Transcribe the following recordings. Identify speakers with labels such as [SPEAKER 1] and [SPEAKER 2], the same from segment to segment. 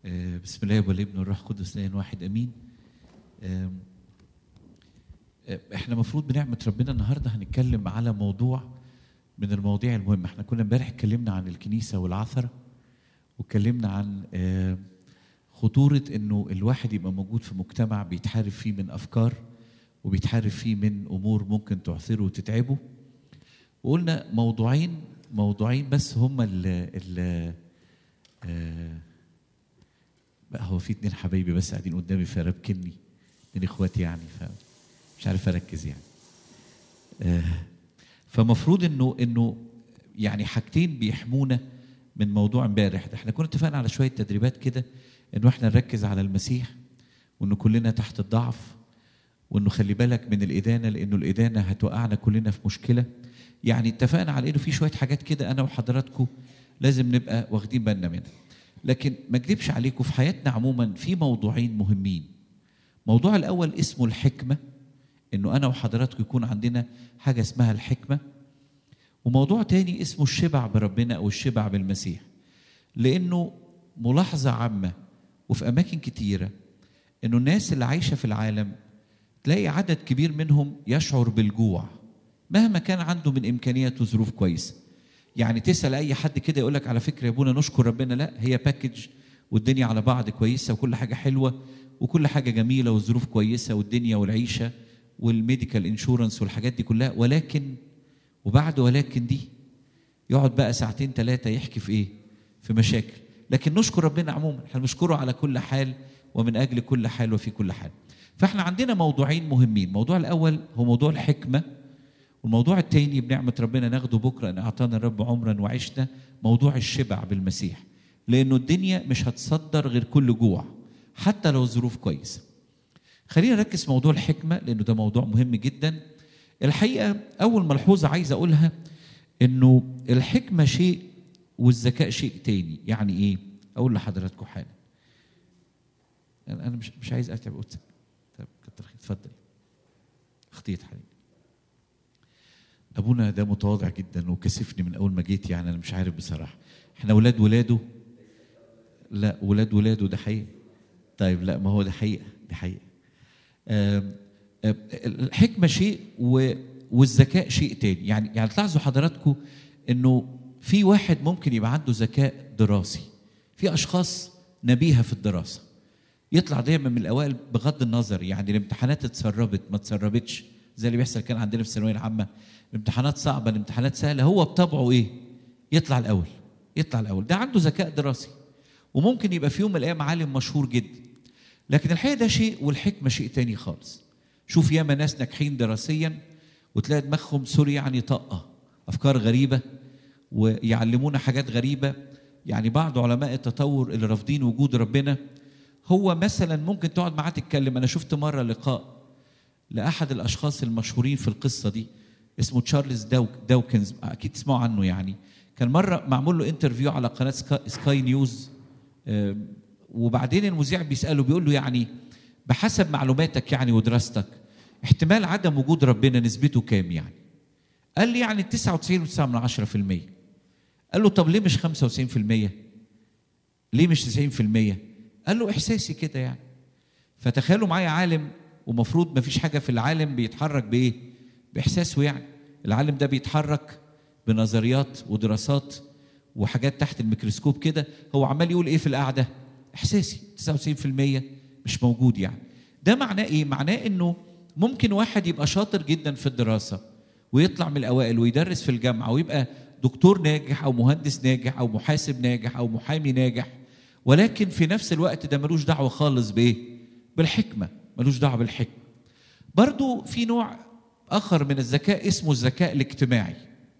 [SPEAKER 1] آه، بسم الله والابن والروح القدس الان واحد امين آم، آه، احنا المفروض بنعمه ربنا النهارده هنتكلم على موضوع من المواضيع المهمه احنا كنا امبارح اتكلمنا عن الكنيسه والعثره واتكلمنا عن آه، خطوره انه الواحد يبقى موجود في مجتمع بيتحارب فيه من افكار وبيتحارب فيه من امور ممكن تعثره وتتعبه وقلنا موضوعين موضوعين بس هما ال ال آه، بقى هو في اتنين حبايبي بس قاعدين قدامي فربكني اتنين اخواتي يعني فمش عارف اركز يعني آه، فمفروض انه انه يعني حاجتين بيحمونا من موضوع امبارح ده احنا كنا اتفقنا على شويه تدريبات كده انه احنا نركز على المسيح وانه كلنا تحت الضعف وانه خلي بالك من الادانه لانه الادانه هتوقعنا كلنا في مشكله يعني اتفقنا على انه في شويه حاجات كده انا وحضراتكم لازم نبقى واخدين بالنا منها لكن ما اكذبش عليكم في حياتنا عموما في موضوعين مهمين موضوع الاول اسمه الحكمه انه انا وحضراتكم يكون عندنا حاجه اسمها الحكمه وموضوع تاني اسمه الشبع بربنا او الشبع بالمسيح لانه ملاحظه عامه وفي اماكن كتيره انه الناس اللي عايشه في العالم تلاقي عدد كبير منهم يشعر بالجوع مهما كان عنده من امكانيات وظروف كويسه يعني تسال اي حد كده يقول لك على فكره يا ابونا نشكر ربنا لا هي باكج والدنيا على بعض كويسه وكل حاجه حلوه وكل حاجه جميله والظروف كويسه والدنيا والعيشه والميديكال انشورنس والحاجات دي كلها ولكن وبعد ولكن دي يقعد بقى ساعتين ثلاثه يحكي في ايه؟ في مشاكل لكن نشكر ربنا عموما احنا بنشكره على كل حال ومن اجل كل حال وفي كل حال فاحنا عندنا موضوعين مهمين الموضوع الاول هو موضوع الحكمه والموضوع التاني بنعمة ربنا ناخده بكرة إن أعطانا الرب عمرا وعشنا موضوع الشبع بالمسيح لأنه الدنيا مش هتصدر غير كل جوع حتى لو الظروف كويسة خلينا نركز في موضوع الحكمة لأنه ده موضوع مهم جدا الحقيقة أول ملحوظة عايز أقولها إنه الحكمة شيء والذكاء شيء تاني يعني إيه؟ أقول لحضراتكم حالا أنا مش مش عايز أتعب قدسك طب كتر خير اتفضل اختيت حبيبي ابونا ده متواضع جدا وكسفني من اول ما جيت يعني انا مش عارف بصراحه احنا ولاد ولاده لا ولاد ولاده ده حقيقه طيب لا ما هو ده حقيقه دي حقيقه آم، آم، الحكمه شيء و- والذكاء شيء تاني يعني يعني تلاحظوا حضراتكم انه في واحد ممكن يبقى عنده ذكاء دراسي في اشخاص نبيهه في الدراسه يطلع دايما من الاوائل بغض النظر يعني الامتحانات اتسربت ما اتسربتش زي اللي بيحصل كان عندنا في الثانويه العامه الامتحانات صعبه الامتحانات سهله هو بطبعه ايه يطلع الاول يطلع الاول ده عنده ذكاء دراسي وممكن يبقى في يوم من الايام عالم مشهور جدا لكن الحقيقه ده شيء والحكمه شيء تاني خالص شوف ياما ناس ناجحين دراسيا وتلاقي دماغهم سوري يعني طاقه افكار غريبه ويعلمونا حاجات غريبه يعني بعض علماء التطور اللي رافضين وجود ربنا هو مثلا ممكن تقعد معاه تتكلم انا شفت مره لقاء لاحد الاشخاص المشهورين في القصه دي اسمه تشارلز داوك داوكنز اكيد تسمعوا عنه يعني كان مره معمول له انترفيو على قناه سكاي, سكاي نيوز آم، وبعدين المذيع بيساله بيقول له يعني بحسب معلوماتك يعني ودراستك احتمال عدم وجود ربنا نسبته كام يعني قال لي يعني 99.9 من 10% قال له طب ليه مش 95% ليه مش 90% قال له احساسي كده يعني فتخيلوا معايا عالم ومفروض ما فيش حاجه في العالم بيتحرك بايه باحساسه يعني العالم ده بيتحرك بنظريات ودراسات وحاجات تحت الميكروسكوب كده هو عمال يقول ايه في القعده احساسي 99% مش موجود يعني ده معناه ايه معناه انه ممكن واحد يبقى شاطر جدا في الدراسه ويطلع من الاوائل ويدرس في الجامعه ويبقى دكتور ناجح او مهندس ناجح او محاسب ناجح او محامي ناجح ولكن في نفس الوقت ده ملوش دعوه خالص بايه بالحكمه ملوش دعوه بالحكمه برضو في نوع اخر من الذكاء اسمه الذكاء الاجتماعي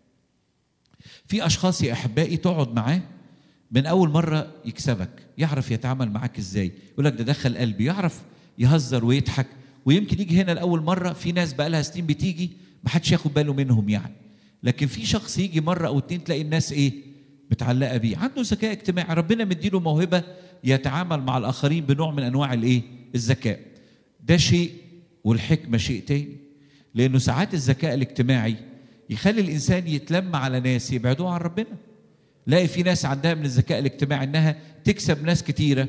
[SPEAKER 1] في اشخاص يا احبائي تقعد معاه من اول مره يكسبك يعرف يتعامل معاك ازاي يقول لك ده دخل قلبي يعرف يهزر ويضحك ويمكن يجي هنا لاول مره في ناس بقى لها سنين بتيجي ما حدش ياخد باله منهم يعني لكن في شخص يجي مره او اتنين تلاقي الناس ايه متعلقه بيه عنده ذكاء اجتماعي ربنا مديله موهبه يتعامل مع الاخرين بنوع من انواع الايه الذكاء ده شيء والحكمه شيء تاني لانه ساعات الذكاء الاجتماعي يخلي الانسان يتلم على ناس يبعدوه عن ربنا لاقي في ناس عندها من الذكاء الاجتماعي انها تكسب ناس كتيره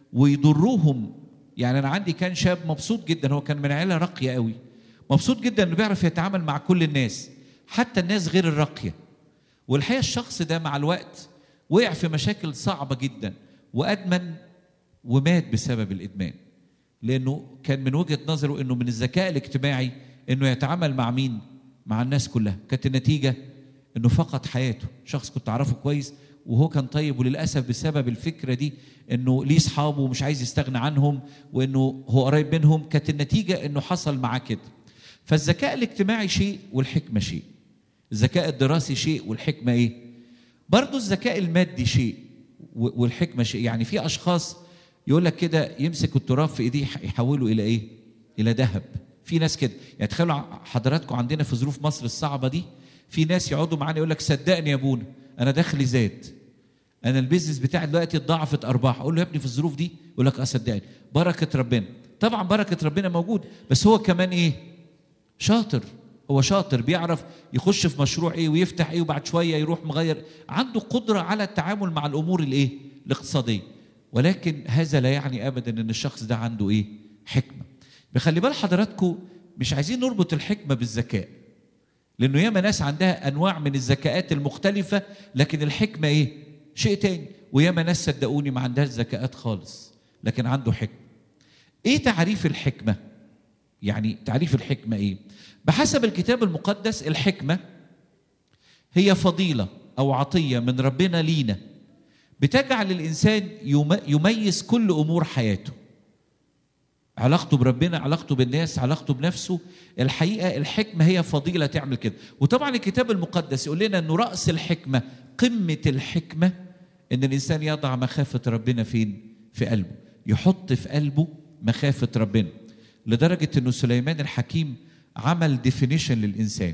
[SPEAKER 1] ويضروهم يعني انا عندي كان شاب مبسوط جدا هو كان من عيله راقيه قوي مبسوط جدا انه بيعرف يتعامل مع كل الناس حتى الناس غير الراقيه والحقيقه الشخص ده مع الوقت وقع في مشاكل صعبه جدا وادمن ومات بسبب الادمان لانه كان من وجهه نظره انه من الذكاء الاجتماعي انه يتعامل مع مين مع الناس كلها كانت النتيجه انه فقد حياته شخص كنت اعرفه كويس وهو كان طيب وللاسف بسبب الفكره دي انه ليه اصحابه ومش عايز يستغنى عنهم وانه هو قريب منهم كانت النتيجه انه حصل معاه كده فالذكاء الاجتماعي شيء والحكمه شيء الذكاء الدراسي شيء والحكمه ايه برضه الذكاء المادي شيء والحكمه شيء يعني في اشخاص يقول لك كده يمسك التراب في ايديه يحوله الى ايه الى ذهب في ناس كده يعني تخيلوا حضراتكم عندنا في ظروف مصر الصعبه دي في ناس يقعدوا معانا يقول لك صدقني يا ابونا انا دخلي زاد انا البيزنس بتاعي دلوقتي اتضاعفت ارباح اقول له يا ابني في الظروف دي يقول لك اه صدقني بركه ربنا طبعا بركه ربنا موجود بس هو كمان ايه شاطر هو شاطر بيعرف يخش في مشروع ايه ويفتح ايه وبعد شويه يروح مغير عنده قدره على التعامل مع الامور الايه الاقتصاديه ولكن هذا لا يعني ابدا ان الشخص ده عنده ايه حكمه بخلي بال حضراتكم مش عايزين نربط الحكمه بالذكاء لانه ياما ناس عندها انواع من الذكاءات المختلفه لكن الحكمه ايه شيء تاني وياما ناس صدقوني ما عندهاش ذكاءات خالص لكن عنده حكمه ايه تعريف الحكمه يعني تعريف الحكمه ايه بحسب الكتاب المقدس الحكمه هي فضيله او عطيه من ربنا لينا بتجعل الانسان يميز كل امور حياته علاقته بربنا علاقته بالناس علاقته بنفسه الحقيقه الحكمه هي فضيله تعمل كده وطبعا الكتاب المقدس يقول لنا انه راس الحكمه قمه الحكمه ان الانسان يضع مخافه ربنا فين في قلبه يحط في قلبه مخافه ربنا لدرجه انه سليمان الحكيم عمل ديفينيشن للانسان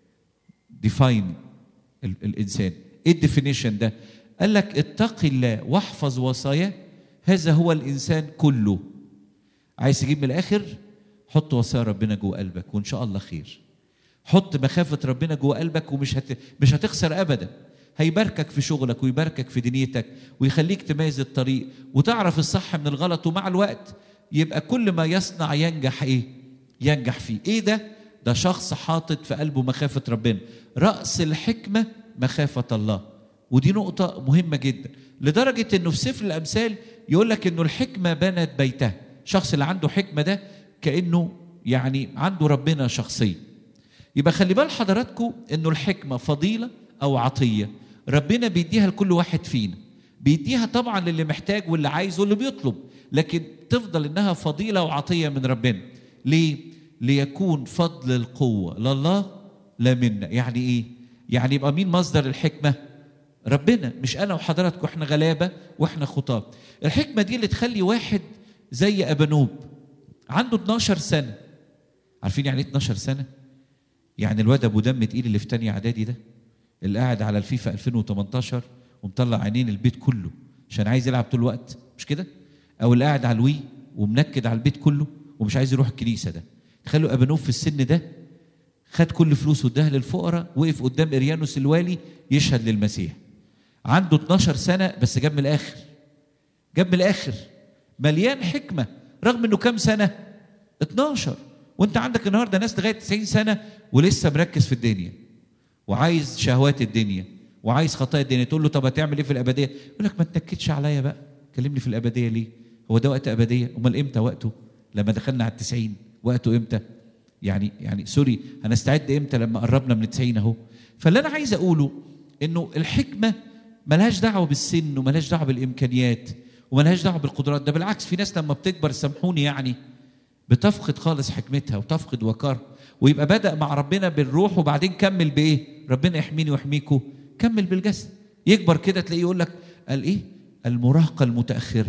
[SPEAKER 1] ديفاين الانسان ايه الديفينيشن ده قال لك اتق الله واحفظ وصاياه هذا هو الانسان كله عايز تجيب من الاخر حط وصايا ربنا جوه قلبك وان شاء الله خير حط مخافه ربنا جوه قلبك ومش هت... مش هتخسر ابدا هيباركك في شغلك ويباركك في دنيتك ويخليك تميز الطريق وتعرف الصح من الغلط ومع الوقت يبقى كل ما يصنع ينجح ايه ينجح فيه ايه ده ده شخص حاطط في قلبه مخافه ربنا راس الحكمه مخافه الله ودي نقطه مهمه جدا لدرجه انه في سفر الامثال يقول لك انه الحكمه بنت بيتها الشخص اللي عنده حكمه ده كانه يعني عنده ربنا شخصيا يبقى خلي بال حضراتكم انه الحكمه فضيله او عطيه ربنا بيديها لكل واحد فينا بيديها طبعا للي محتاج واللي عايز واللي بيطلب لكن تفضل انها فضيله وعطيه من ربنا ليه ليكون فضل القوه لله لا منا يعني ايه يعني يبقى مين مصدر الحكمه ربنا مش انا وحضراتكم احنا غلابه واحنا خطاب الحكمه دي اللي تخلي واحد زي ابانوب عنده 12 سنه عارفين يعني ايه 12 سنه يعني الواد ابو دم تقيل اللي في تانية اعدادي ده اللي قاعد على الفيفا 2018 ومطلع عينين البيت كله عشان عايز يلعب طول الوقت مش كده او اللي قاعد على الوي ومنكد على البيت كله ومش عايز يروح الكنيسه ده تخيلوا ابانوب في السن ده خد كل فلوسه اداها للفقراء وقف قدام اريانوس الوالي يشهد للمسيح عنده 12 سنه بس جاب من الاخر جاب من الاخر مليان حكمه رغم انه كام سنه 12 وانت عندك النهارده ناس لغايه 90 سنه ولسه مركز في الدنيا وعايز شهوات الدنيا وعايز خطايا الدنيا تقول له طب هتعمل ايه في الابديه يقول لك ما تنكدش عليا بقى كلمني في الابديه ليه هو ده وقت ابديه امال امتى وقته لما دخلنا على التسعين وقته امتى يعني يعني سوري هنستعد امتى لما قربنا من التسعين اهو فاللي انا عايز اقوله انه الحكمه ملهاش دعوه بالسن وملهاش دعوه بالامكانيات وملهاش دعوه بالقدرات ده بالعكس في ناس لما بتكبر سامحوني يعني بتفقد خالص حكمتها وتفقد وقارها ويبقى بدا مع ربنا بالروح وبعدين كمل بايه ربنا يحميني ويحميكوا كمل بالجسد يكبر كده تلاقيه يقول لك قال ايه المراهقه المتاخره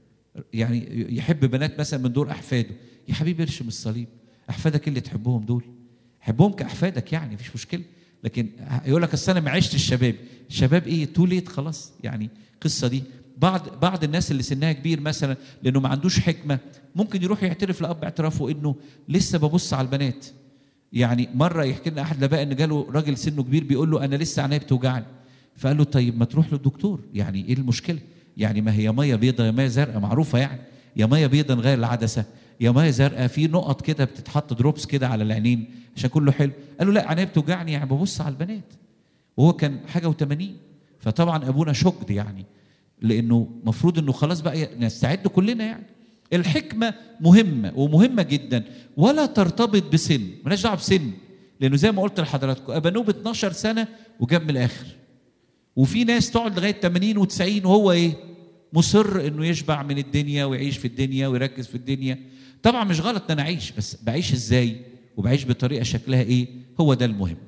[SPEAKER 1] يعني يحب بنات مثلا من دور احفاده يا حبيبي ارشم الصليب احفادك اللي تحبهم دول حبهم كاحفادك يعني مفيش مشكله لكن يقول لك اصل انا ما عشت الشباب الشباب ايه تو ليت خلاص يعني القصه دي بعض بعض الناس اللي سنها كبير مثلا لانه ما عندوش حكمه ممكن يروح يعترف لاب اعترافه انه لسه ببص على البنات يعني مره يحكي لنا احد الاباء ان جاله راجل سنه كبير بيقول له انا لسه عينيا بتوجعني فقال له طيب ما تروح للدكتور يعني ايه المشكله يعني ما هي ميه بيضاء يا ميه زرقاء معروفه يعني يا ميه بيضاء نغير العدسه يا ميه زرقاء في نقط كده بتتحط دروبس كده على العينين عشان كله حلو قالوا لا عينيا بتوجعني يعني ببص على البنات وهو كان حاجه و80 فطبعا ابونا شكد يعني لانه المفروض انه خلاص بقى نستعد كلنا يعني الحكمه مهمه ومهمه جدا ولا ترتبط بسن مالهاش دعوه بسن لانه زي ما قلت لحضراتكم ابانوب 12 سنه وجاب من الاخر وفي ناس تقعد لغايه 80 و90 وهو ايه مصر انه يشبع من الدنيا ويعيش في الدنيا ويركز في الدنيا طبعا مش غلط ان انا اعيش بس بعيش ازاي وبعيش بطريقه شكلها ايه هو ده المهم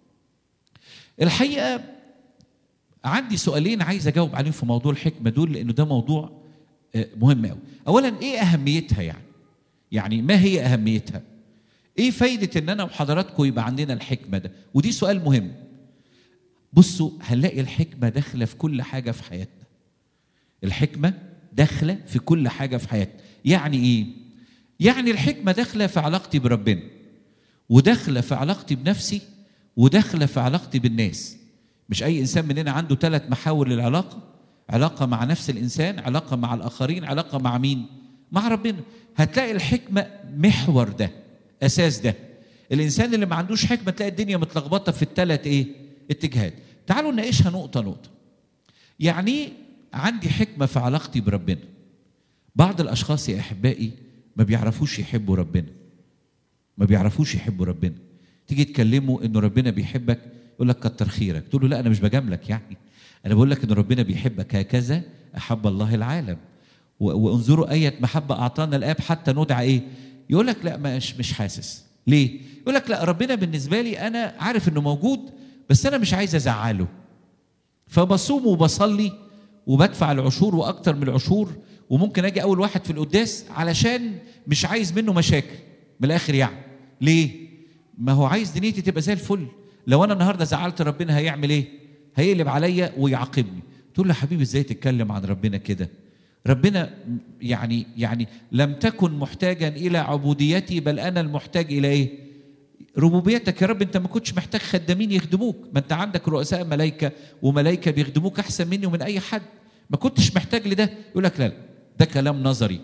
[SPEAKER 1] الحقيقه عندي سؤالين عايز اجاوب عليهم في موضوع الحكمه دول لانه ده موضوع مهم قوي اولا ايه اهميتها يعني يعني ما هي اهميتها ايه فايده ان انا وحضراتكم يبقى عندنا الحكمه ده ودي سؤال مهم بصوا هنلاقي الحكمه داخله في كل حاجه في حياتنا الحكمه داخله في كل حاجه في حياتنا يعني ايه يعني الحكمه داخله في علاقتي بربنا وداخله في علاقتي بنفسي وداخله في علاقتي بالناس مش اي انسان مننا عنده ثلاث محاور للعلاقه علاقه مع نفس الانسان علاقه مع الاخرين علاقه مع مين مع ربنا هتلاقي الحكمه محور ده اساس ده الانسان اللي ما عندوش حكمه تلاقي الدنيا متلخبطه في الثلاث ايه اتجاهات تعالوا نناقشها نقطه نقطه يعني عندي حكمه في علاقتي بربنا بعض الاشخاص يا احبائي ما بيعرفوش يحبوا ربنا ما بيعرفوش يحبوا ربنا تيجي تكلمه انه ربنا بيحبك يقول لك كتر خيرك تقول له لا انا مش بجاملك يعني انا بقول لك ان ربنا بيحبك هكذا احب الله العالم وانظروا اية محبة اعطانا الاب حتى ندعى ايه يقول لك لا مش مش حاسس ليه يقول لك لا ربنا بالنسبة لي انا عارف انه موجود بس انا مش عايز ازعله فبصوم وبصلي وبدفع العشور واكتر من العشور وممكن اجي اول واحد في القداس علشان مش عايز منه مشاكل من الاخر يعني ليه ما هو عايز دنيتي تبقى زي الفل لو انا النهارده زعلت ربنا هيعمل ايه هيقلب عليا ويعاقبني تقول له حبيبي ازاي تتكلم عن ربنا كده ربنا يعني يعني لم تكن محتاجا الى عبوديتي بل انا المحتاج الى ايه ربوبيتك يا رب انت ما كنتش محتاج خدامين يخدموك ما انت عندك رؤساء ملائكه وملائكه بيخدموك احسن مني ومن اي حد ما كنتش محتاج لده يقول لك لا ده كلام نظري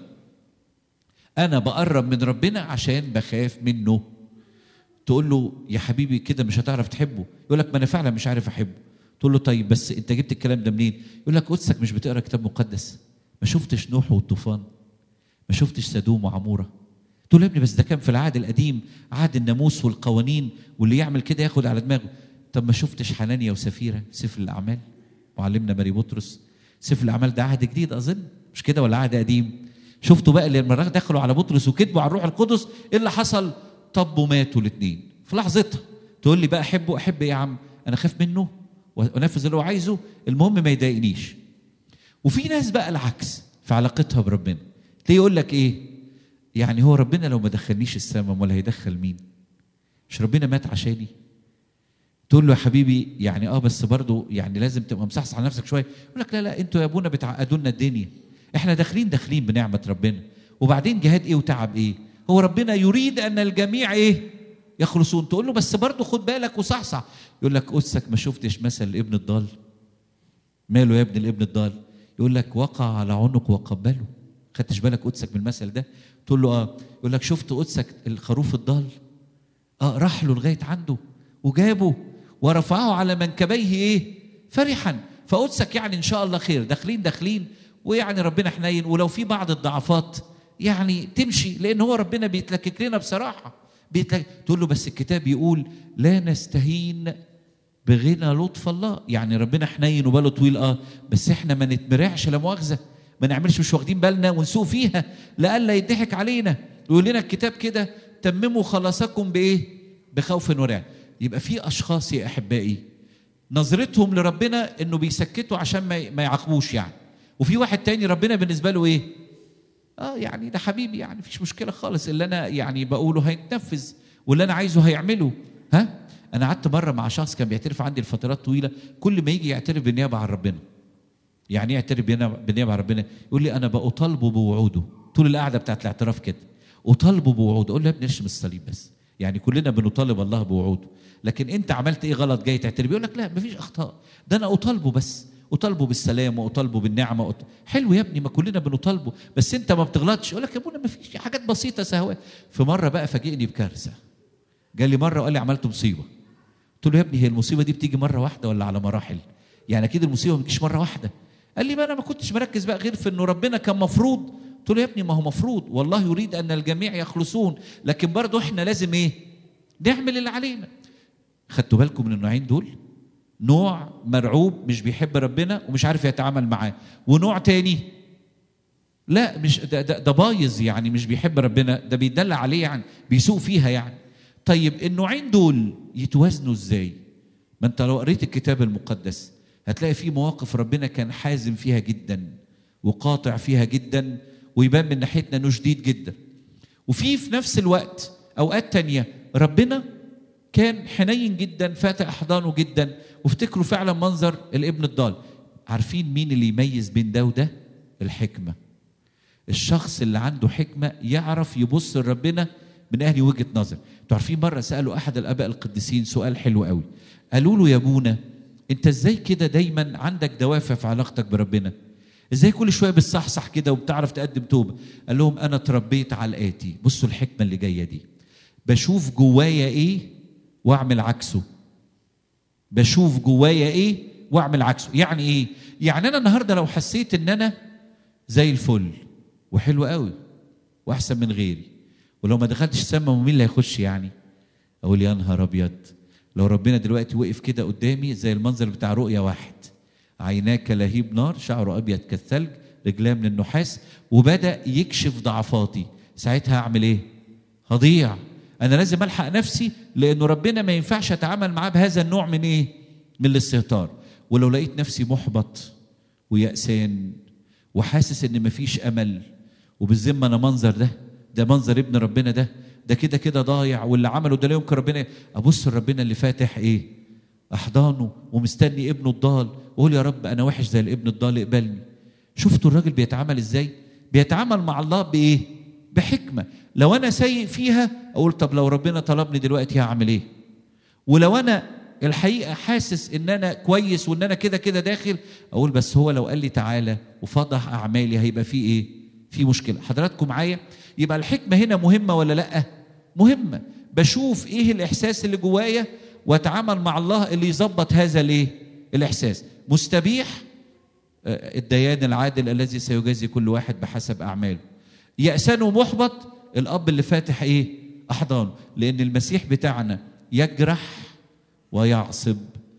[SPEAKER 1] انا بقرب من ربنا عشان بخاف منه تقول له يا حبيبي كده مش هتعرف تحبه يقول لك ما انا فعلا مش عارف احبه تقول له طيب بس انت جبت الكلام ده منين يقول لك قدسك مش بتقرا كتاب مقدس ما شفتش نوح والطوفان ما شفتش سدوم وعموره تقول له يا ابني بس ده كان في العهد القديم عهد الناموس والقوانين واللي يعمل كده ياخد على دماغه طب ما شفتش حنانيا وسفيره سفر الاعمال معلمنا ماري بطرس سفر الاعمال ده عهد جديد اظن مش كده ولا عهد قديم شفتوا بقى لما دخلوا على بطرس وكذبوا على الروح القدس ايه اللي حصل طبوا ماتوا الاثنين في لحظتها تقول لي بقى احبه احب ايه يا عم انا خاف منه وانفذ اللي هو عايزه المهم ما يضايقنيش وفي ناس بقى العكس في علاقتها بربنا تلاقيه يقول لك ايه يعني هو ربنا لو ما دخلنيش السماء ولا هيدخل مين مش ربنا مات عشاني تقول له يا حبيبي يعني اه بس برضه يعني لازم تبقى مصحصح على نفسك شويه يقول لك لا لا انتوا يا ابونا بتعقدوا لنا الدنيا احنا داخلين داخلين بنعمه ربنا وبعدين جهاد ايه وتعب ايه هو ربنا يريد ان الجميع ايه يخلصون تقول له بس برضه خد بالك وصحصح يقول لك قدسك ما شفتش مثل الابن الضال ماله يا ابن الابن الضال يقول لك وقع على عنق وقبله خدتش بالك قدسك من المثل ده تقول له اه يقول لك شفت قدسك الخروف الضال اه راح له لغايه عنده وجابه ورفعه على منكبيه ايه فرحا فقدسك يعني ان شاء الله خير داخلين داخلين ويعني ربنا حنين ولو في بعض الضعفات يعني تمشي لان هو ربنا بيتلكك لنا بصراحه بيتلك... تقول له بس الكتاب يقول لا نستهين بغنى لطف الله يعني ربنا حنين وباله طويل اه بس احنا ما نتمرعش لا مؤاخذه ما نعملش مش واخدين بالنا ونسوق فيها لئلا يضحك علينا يقول لنا الكتاب كده تمموا خلاصكم بايه بخوف ورعب يبقى في اشخاص يا احبائي نظرتهم لربنا انه بيسكتوا عشان ما ما يعاقبوش يعني وفي واحد تاني ربنا بالنسبه له ايه اه يعني ده حبيبي يعني مفيش مشكله خالص اللي انا يعني بقوله هيتنفذ واللي انا عايزه هيعمله ها انا قعدت مره مع شخص كان بيعترف عندي لفترات طويله كل ما يجي يعترف بالنيابه عن ربنا يعني ايه يعترف بالنيابه عن ربنا يقول لي انا بطالبه بوعوده طول القعده بتاعت الاعتراف كده اطالبه بوعوده اقول له يا ابني ارشم الصليب بس يعني كلنا بنطالب الله بوعوده لكن انت عملت ايه غلط جاي تعترف يقول لك لا مفيش اخطاء ده انا اطالبه بس اطالبه بالسلام واطالبه بالنعمه وأط... حلو يا ابني ما كلنا بنطالبه بس انت ما بتغلطش يقول لك يا ابونا ما فيش حاجات بسيطه سهوات في مره بقى فاجئني بكارثه جالي لي مره وقال لي عملت مصيبه قلت له يا ابني هي المصيبه دي بتيجي مره واحده ولا على مراحل يعني اكيد المصيبه ما بتجيش مره واحده قال لي ما انا ما كنتش مركز بقى غير في انه ربنا كان مفروض قلت له يا ابني ما هو مفروض والله يريد ان الجميع يخلصون لكن برضه احنا لازم ايه نعمل اللي علينا خدتوا بالكم من النوعين دول نوع مرعوب مش بيحب ربنا ومش عارف يتعامل معاه ونوع تاني لا مش ده, ده, ده بايظ يعني مش بيحب ربنا ده بيدلع عليه يعني بيسوق فيها يعني طيب النوعين دول يتوازنوا ازاي ما انت لو قريت الكتاب المقدس هتلاقي في مواقف ربنا كان حازم فيها جدا وقاطع فيها جدا ويبان من ناحيتنا انه شديد جدا وفي في نفس الوقت اوقات تانية ربنا كان حنين جدا فاتح احضانه جدا وافتكروا فعلا منظر الابن الضال عارفين مين اللي يميز بين ده وده الحكمه الشخص اللي عنده حكمه يعرف يبص لربنا من اهل وجهه نظر انتوا عارفين مره سالوا احد الاباء القديسين سؤال حلو قوي قالوا له يا ابونا انت ازاي كده دايما عندك دوافع في علاقتك بربنا ازاي كل شويه بتصحصح كده وبتعرف تقدم توبه قال لهم انا اتربيت على الاتي بصوا الحكمه اللي جايه دي بشوف جوايا ايه واعمل عكسه بشوف جوايا ايه واعمل عكسه يعني ايه يعني انا النهارده لو حسيت ان انا زي الفل وحلو قوي واحسن من غيري ولو ما دخلتش السما مين اللي هيخش يعني اقول يا نهار ابيض لو ربنا دلوقتي وقف كده قدامي زي المنظر بتاع رؤيا واحد عيناه كلهيب نار شعره ابيض كالثلج رجلاه من النحاس وبدا يكشف ضعفاتي ساعتها اعمل ايه هضيع انا لازم الحق نفسي لانه ربنا ما ينفعش اتعامل معاه بهذا النوع من ايه من الاستهتار ولو لقيت نفسي محبط ويأسان وحاسس ان مفيش امل وبالذمه انا منظر ده ده منظر ابن ربنا ده ده كده كده ضايع واللي عمله ده لا يمكن ربنا ابص لربنا اللي فاتح ايه احضانه ومستني ابنه الضال واقول يا رب انا وحش زي الابن الضال اقبلني شفتوا الراجل بيتعامل ازاي بيتعامل مع الله بايه بحكمه لو انا سيء فيها اقول طب لو ربنا طلبني دلوقتي هعمل ايه ولو انا الحقيقه حاسس ان انا كويس وان انا كده كده داخل اقول بس هو لو قال لي تعالى وفضح اعمالي هيبقى في ايه في مشكله حضراتكم معايا يبقى الحكمه هنا مهمه ولا لا مهمه بشوف ايه الاحساس اللي جوايا واتعامل مع الله اللي يظبط هذا الايه الاحساس مستبيح الديان العادل الذي سيجازي كل واحد بحسب اعماله يأسان ومحبط الاب اللي فاتح ايه احضانه لان المسيح بتاعنا يجرح ويعصب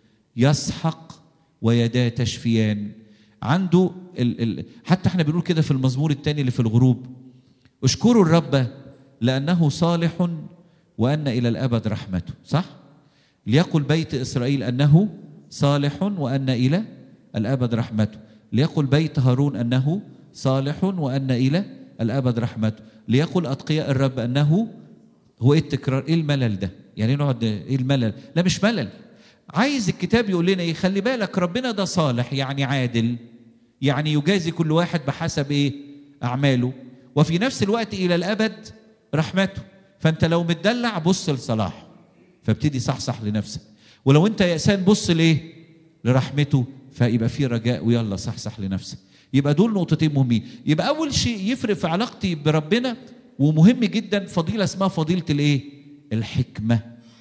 [SPEAKER 1] يسحق ويداه تشفيان عنده ال ال حتى احنا بنقول كده في المزمور الثاني اللي في الغروب اشكروا الرب لانه صالح وان الى الابد رحمته صح ليقل بيت اسرائيل انه صالح وان الى الابد رحمته ليقل بيت هارون انه صالح وان الى الابد رحمته ليقل اتقياء الرب انه هو ايه التكرار ايه الملل ده يعني نقعد ايه الملل لا مش ملل عايز الكتاب يقول لنا ايه خلي بالك ربنا ده صالح يعني عادل يعني يجازي كل واحد بحسب ايه اعماله وفي نفس الوقت الى الابد رحمته فانت لو متدلع بص لصلاحه فابتدي صحصح لنفسك ولو انت يأسان بص ليه لرحمته فيبقى في رجاء ويلا صحصح لنفسك يبقى دول نقطتين مهمين يبقى اول شيء يفرق في علاقتي بربنا ومهم جدا فضيله اسمها فضيله الايه الحكمه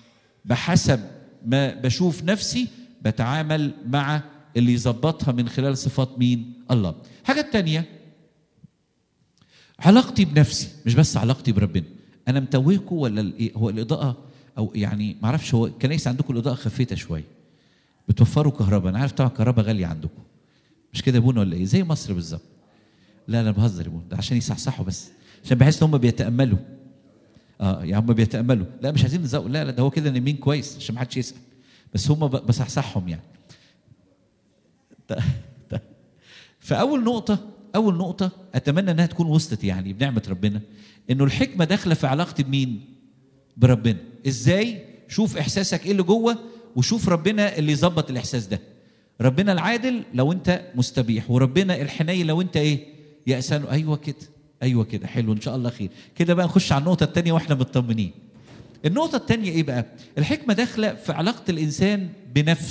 [SPEAKER 1] بحسب ما بشوف نفسي بتعامل مع اللي يظبطها من خلال صفات مين الله حاجه تانية علاقتي بنفسي مش بس علاقتي بربنا انا متوهكم ولا الإيه؟ هو الاضاءه او يعني ما اعرفش هو الكنائس عندكم الاضاءه خفيته شويه بتوفروا كهرباء انا عارف طبعا الكهرباء غاليه عندكم مش كده يا بونا ولا ايه زي مصر بالظبط لا انا بهزر يا بونا ده عشان يصحصحوا بس عشان بحس ان هم بيتاملوا اه يعني هم بيتاملوا لا مش عايزين نزق لا لا ده هو كده نايمين كويس عشان ما حدش يسال بس هم ب- بصحصحهم يعني ط- ط- فاول نقطه اول نقطه اتمنى انها تكون وصلت يعني بنعمه ربنا انه الحكمه داخله في علاقتي بمين بربنا ازاي شوف احساسك ايه اللي جوه وشوف ربنا اللي يظبط الاحساس ده ربنا العادل لو انت مستبيح وربنا الحنين لو انت ايه يأسان ايوه كده ايوه كده حلو ان شاء الله خير كده بقى نخش على النقطه الثانيه واحنا مطمنين النقطه الثانيه ايه بقى الحكمه داخله في علاقه الانسان بنفسه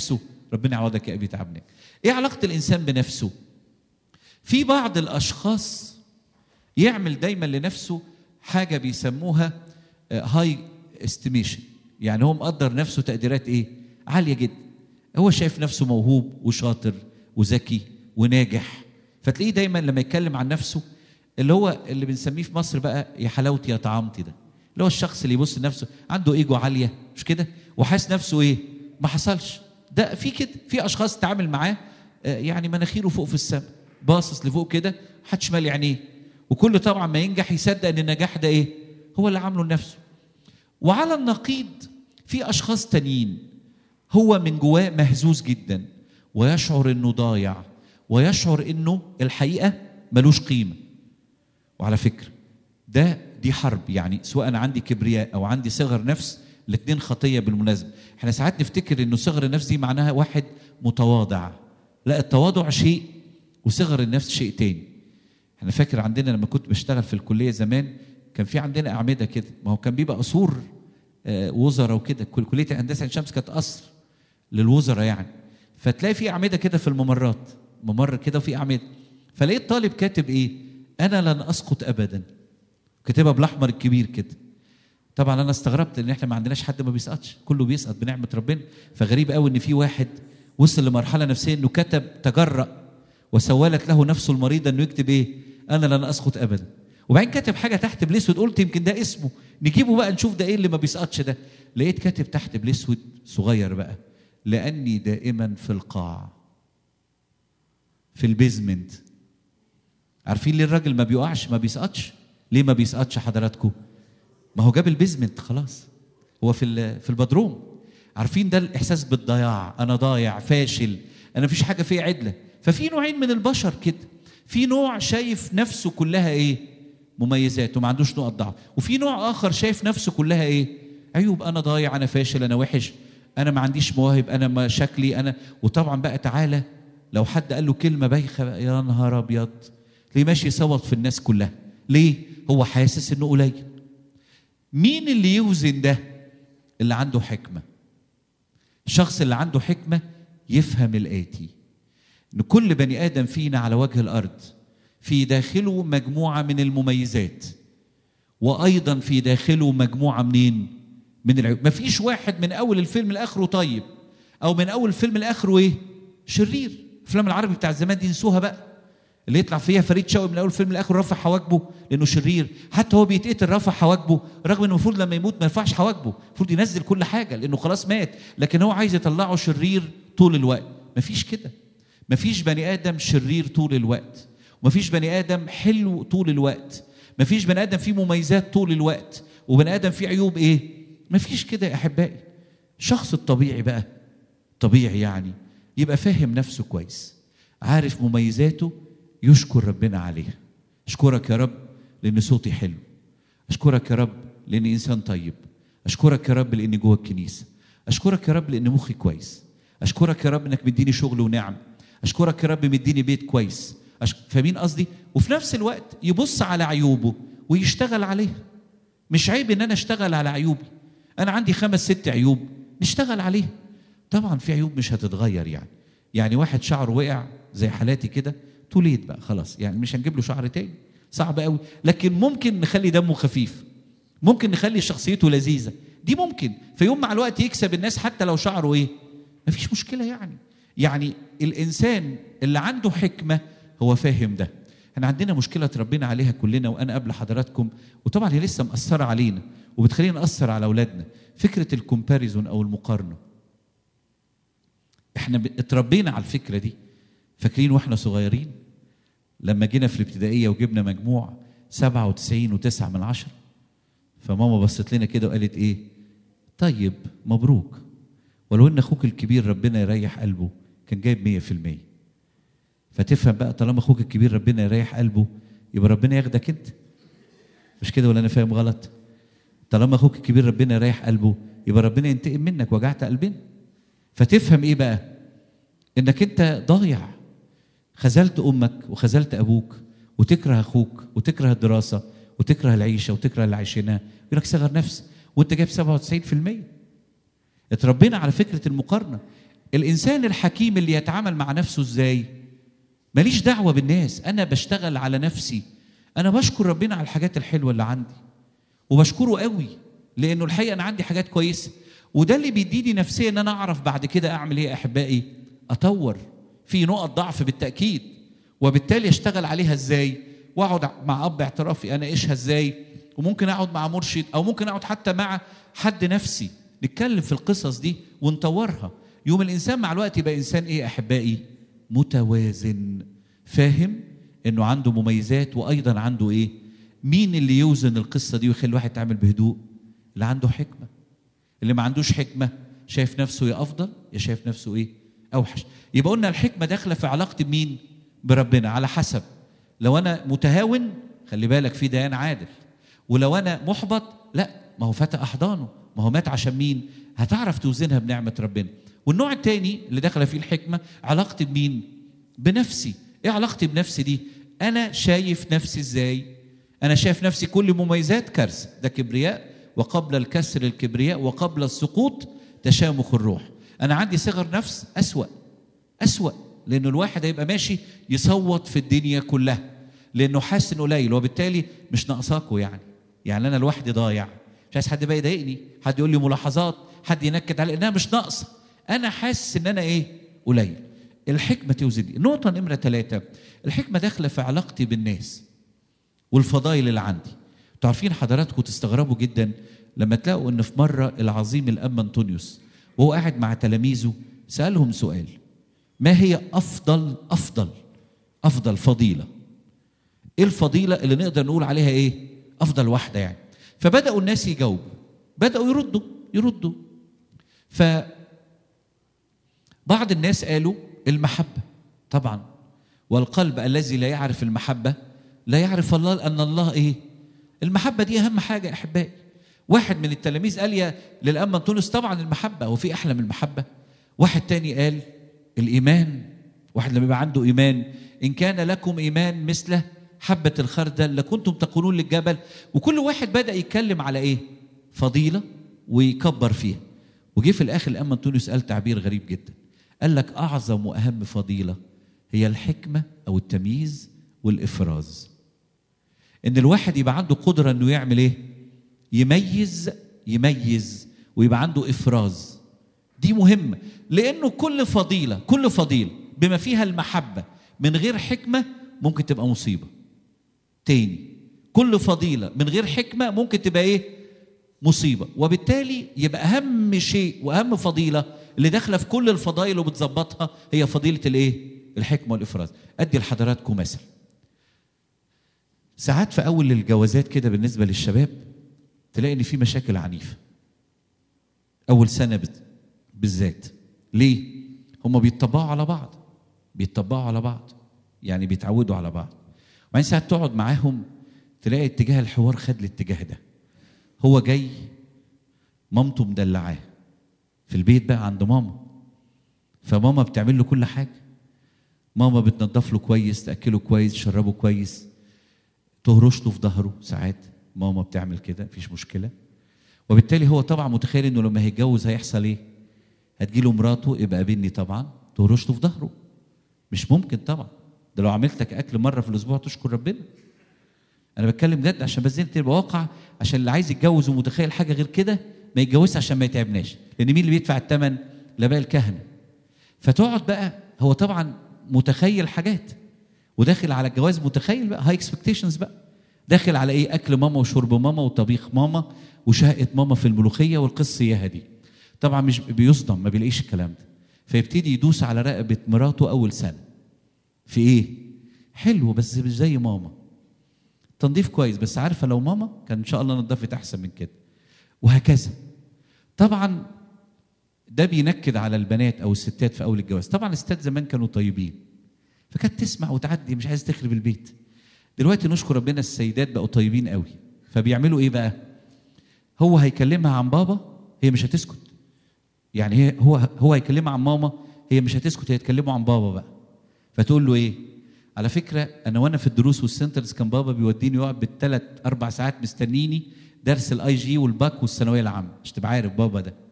[SPEAKER 1] ربنا يعوضك يا ابي تعبناك ايه علاقه الانسان بنفسه في بعض الاشخاص يعمل دايما لنفسه حاجه بيسموها هاي استيميشن يعني هو مقدر نفسه تقديرات ايه عاليه جدا هو شايف نفسه موهوب وشاطر وذكي وناجح فتلاقيه دايما لما يتكلم عن نفسه اللي هو اللي بنسميه في مصر بقى يا حلاوتي يا طعامتي ده اللي هو الشخص اللي يبص لنفسه عنده ايجو عاليه مش كده وحاسس نفسه ايه ما حصلش ده في كده في اشخاص تتعامل معاه آه، يعني مناخيره فوق في السماء باصص لفوق كده محدش مالي عينيه وكل طبعا ما ينجح يصدق ان النجاح ده ايه هو اللي عامله لنفسه وعلى النقيض في اشخاص تانيين هو من جواه مهزوز جدا ويشعر انه ضايع ويشعر انه الحقيقه ملوش قيمه وعلى فكره ده دي حرب يعني سواء انا عندي كبرياء او عندي صغر نفس الاثنين خطيه بالمناسبه احنا ساعات نفتكر انه صغر النفس دي معناها واحد متواضع لا التواضع شيء وصغر النفس شيء تاني انا فاكر عندنا لما كنت بشتغل في الكليه زمان كان في عندنا اعمده كده ما هو كان بيبقى قصور آه، وزراء وكده كل- كليه الهندسه عين شمس كانت قصر للوزراء يعني فتلاقي في اعمده كده في الممرات ممر كده وفي اعمده فلقيت طالب كاتب ايه انا لن اسقط ابدا كاتبها بالاحمر الكبير كده طبعا انا استغربت ان احنا ما عندناش حد ما بيسقطش كله بيسقط بنعمه ربنا فغريب قوي ان في واحد وصل لمرحله نفسيه انه كتب تجرأ وسولت له نفسه المريضه انه يكتب ايه انا لن اسقط ابدا وبعدين كاتب حاجه تحت بالاسود قلت يمكن ده اسمه نجيبه بقى نشوف ده ايه اللي ما بيسقطش ده لقيت كاتب تحت بالاسود صغير بقى لاني دائما في القاع في البيزمنت عارفين ليه الراجل ما بيقعش ما بيسقطش ليه ما بيسقطش حضراتكم ما هو جاب البيزمنت خلاص هو في ال- في البدروم عارفين ده الاحساس بالضياع انا ضايع فاشل انا مفيش حاجه فيا عدله ففي نوعين من البشر كده في نوع شايف نفسه كلها ايه مميزات وما عندوش نقط ضعف وفي نوع اخر شايف نفسه كلها ايه عيوب انا ضايع انا فاشل انا وحش انا ما عنديش مواهب انا ما شكلي انا وطبعا بقى تعالى لو حد قال له كلمه بايخه بقى، يا نهار ابيض ليه ماشي يصوت في الناس كلها ليه هو حاسس انه قليل مين اللي يوزن ده اللي عنده حكمه الشخص اللي عنده حكمه يفهم الاتي ان كل بني ادم فينا على وجه الارض في داخله مجموعه من المميزات وايضا في داخله مجموعه منين من العيوب مفيش واحد من اول الفيلم لاخره طيب او من اول الفيلم لاخره ايه شرير افلام العربي بتاع زمان دي نسوها بقى اللي يطلع فيها فريد شوقي من اول الفيلم لاخره رفع حواجبه لانه شرير حتى هو بيتقتل رفع حواجبه رغم انه المفروض لما يموت ما يرفعش حواجبه المفروض ينزل كل حاجه لانه خلاص مات لكن هو عايز يطلعه شرير طول الوقت مفيش كده مفيش بني ادم شرير طول الوقت ومفيش بني ادم حلو طول الوقت مفيش بني ادم فيه مميزات طول الوقت وبني ادم فيه عيوب ايه مفيش كده يا احبائي الشخص الطبيعي بقى طبيعي يعني يبقى فاهم نفسه كويس عارف مميزاته يشكر ربنا عليها اشكرك يا رب لان صوتي حلو اشكرك يا رب لاني انسان طيب اشكرك يا رب لاني جوه الكنيسه اشكرك يا رب لان مخي كويس اشكرك يا رب انك مديني شغل ونعم اشكرك يا رب مديني بيت كويس أشك... فاهمين قصدي وفي نفس الوقت يبص على عيوبه ويشتغل عليها مش عيب ان انا اشتغل على عيوبي انا عندي خمس ست عيوب نشتغل عليها طبعا في عيوب مش هتتغير يعني يعني واحد شعره وقع زي حالاتي كده توليد بقى خلاص يعني مش هنجيب له شعر تاني صعب قوي لكن ممكن نخلي دمه خفيف ممكن نخلي شخصيته لذيذه دي ممكن في يوم مع الوقت يكسب الناس حتى لو شعره ايه مفيش مشكله يعني يعني الانسان اللي عنده حكمه هو فاهم ده احنا عندنا مشكله ربنا عليها كلنا وانا قبل حضراتكم وطبعا هي لسه مأثره علينا وبتخلينا نأثر على اولادنا فكره الكومباريزون او المقارنه احنا ب- اتربينا على الفكره دي فاكرين واحنا صغيرين لما جينا في الابتدائيه وجبنا مجموع 97 و9 من عشرة فماما بصت لنا كده وقالت ايه طيب مبروك ولو ان اخوك الكبير ربنا يريح قلبه كان جايب 100% فتفهم بقى طالما اخوك الكبير ربنا يريح قلبه يبقى ربنا ياخدك انت مش كده ولا انا فاهم غلط طالما اخوك الكبير ربنا يريح قلبه يبقى ربنا ينتقم منك وجعت قلبنا فتفهم ايه بقى انك انت ضايع خذلت امك وخذلت ابوك وتكره اخوك وتكره الدراسه وتكره العيشه وتكره اللي عايشينها يقول لك صغر نفس وانت جايب 97% اتربينا على فكره المقارنه الانسان الحكيم اللي يتعامل مع نفسه ازاي ماليش دعوه بالناس انا بشتغل على نفسي انا بشكر ربنا على الحاجات الحلوه اللي عندي وبشكره قوي لانه الحقيقه انا عندي حاجات كويسه وده اللي بيديني نفسيا ان انا اعرف بعد كده اعمل ايه يا احبائي اطور في نقط ضعف بالتاكيد وبالتالي اشتغل عليها ازاي واقعد مع اب اعترافي انا ايشها ازاي وممكن اقعد مع مرشد او ممكن اقعد حتى مع حد نفسي نتكلم في القصص دي ونطورها يوم الانسان مع الوقت يبقى انسان ايه يا احبائي متوازن فاهم انه عنده مميزات وايضا عنده ايه مين اللي يوزن القصه دي ويخلي الواحد يتعامل بهدوء اللي عنده حكمه اللي ما عندوش حكمه شايف نفسه يا افضل يا شايف نفسه ايه اوحش يبقى قلنا الحكمه داخله في علاقتي بمين بربنا على حسب لو انا متهاون خلي بالك في ديان عادل ولو انا محبط لا ما هو فتى احضانه ما هو مات عشان مين هتعرف توزنها بنعمه ربنا والنوع الثاني اللي داخله فيه الحكمه علاقتي بمين بنفسي ايه علاقتي بنفسي دي انا شايف نفسي ازاي انا شايف نفسي كل مميزات كارثه ده كبرياء وقبل الكسر الكبرياء وقبل السقوط تشامخ الروح انا عندي صغر نفس اسوا اسوا لانه الواحد هيبقى ماشي يصوت في الدنيا كلها لانه حاسس انه قليل وبالتالي مش ناقصاكوا يعني يعني انا لوحدي ضايع مش عايز حد بقى يضايقني حد يقول لي ملاحظات حد ينكد علي انها مش ناقصه انا حاسس ان انا ايه قليل الحكمه توزن دي النقطه نمره ثلاثة الحكمه داخله في علاقتي بالناس والفضائل اللي عندي انتوا عارفين حضراتكم تستغربوا جدا لما تلاقوا ان في مره العظيم الاب انطونيوس وهو قاعد مع تلاميذه سالهم سؤال ما هي افضل افضل افضل فضيله ايه الفضيله اللي نقدر نقول عليها ايه افضل واحده يعني فبداوا الناس يجاوبوا بداوا يردوا يردوا ف بعض الناس قالوا المحبه طبعا والقلب الذي لا يعرف المحبه لا يعرف الله لان الله ايه المحبه دي اهم حاجه يا احبائي واحد من التلاميذ قال يا للأمة تونس طبعا المحبة هو في أحلى من المحبة واحد تاني قال الإيمان واحد لما يبقى عنده إيمان إن كان لكم إيمان مثل حبة الخردل لكنتم تقولون للجبل وكل واحد بدأ يتكلم على إيه فضيلة ويكبر فيها وجه في الآخر الأمة تونس قال تعبير غريب جدا قال لك أعظم وأهم فضيلة هي الحكمة أو التمييز والإفراز إن الواحد يبقى عنده قدرة إنه يعمل إيه يميز يميز ويبقى عنده افراز دي مهمه لانه كل فضيله كل فضيله بما فيها المحبه من غير حكمه ممكن تبقى مصيبه تاني كل فضيله من غير حكمه ممكن تبقى ايه مصيبه وبالتالي يبقى اهم شيء واهم فضيله اللي داخله في كل الفضائل وبتظبطها هي فضيله الايه الحكمه والافراز ادي لحضراتكم مثل ساعات في اول الجوازات كده بالنسبه للشباب تلاقي ان في مشاكل عنيفه اول سنه بالذات ليه هم بيتطبعوا على بعض بيتطبعوا على بعض يعني بيتعودوا على بعض وبعدين ساعات تقعد معاهم تلاقي اتجاه الحوار خد الاتجاه ده هو جاي مامته مدلعاه في البيت بقى عند ماما فماما بتعمل له كل حاجه ماما بتنضف له كويس تاكله كويس تشربه كويس تهرش له في ظهره ساعات ماما بتعمل كده مفيش مشكله وبالتالي هو طبعا متخيل انه لما هيتجوز هيحصل ايه هتجيله مراته يبقى قابلني طبعا تهرش له في ظهره مش ممكن طبعا ده لو عملت لك اكل مره في الاسبوع تشكر ربنا انا بتكلم جد عشان بس تبقى واقع عشان اللي عايز يتجوز ومتخيل حاجه غير كده ما يتجوزش عشان ما يتعبناش لان مين اللي بيدفع الثمن لباقي الكهنه فتقعد بقى هو طبعا متخيل حاجات وداخل على الجواز متخيل بقى هاي اكسبكتيشنز بقى داخل على ايه اكل ماما وشرب ماما وطبيخ ماما وشهقه ماما في الملوخيه والقصه اياها دي طبعا مش بيصدم ما بيلاقيش الكلام ده فيبتدي يدوس على رقبه مراته اول سنه في ايه حلو بس مش زي ماما تنظيف كويس بس عارفه لو ماما كان ان شاء الله نضفت احسن من كده وهكذا طبعا ده بينكد على البنات او الستات في اول الجواز طبعا الستات زمان كانوا طيبين فكانت تسمع وتعدي مش عايز تخرب البيت دلوقتي نشكر ربنا السيدات بقوا طيبين قوي فبيعملوا ايه بقى هو هيكلمها عن بابا هي مش هتسكت يعني هي هو هو هيكلمها عن ماما هي مش هتسكت هي تكلمه عن بابا بقى فتقول له ايه على فكره انا وانا في الدروس والسنترز كان بابا بيوديني يقعد بالثلاث اربع ساعات مستنيني درس الاي جي والباك والثانويه العامه مش تبقى عارف بابا ده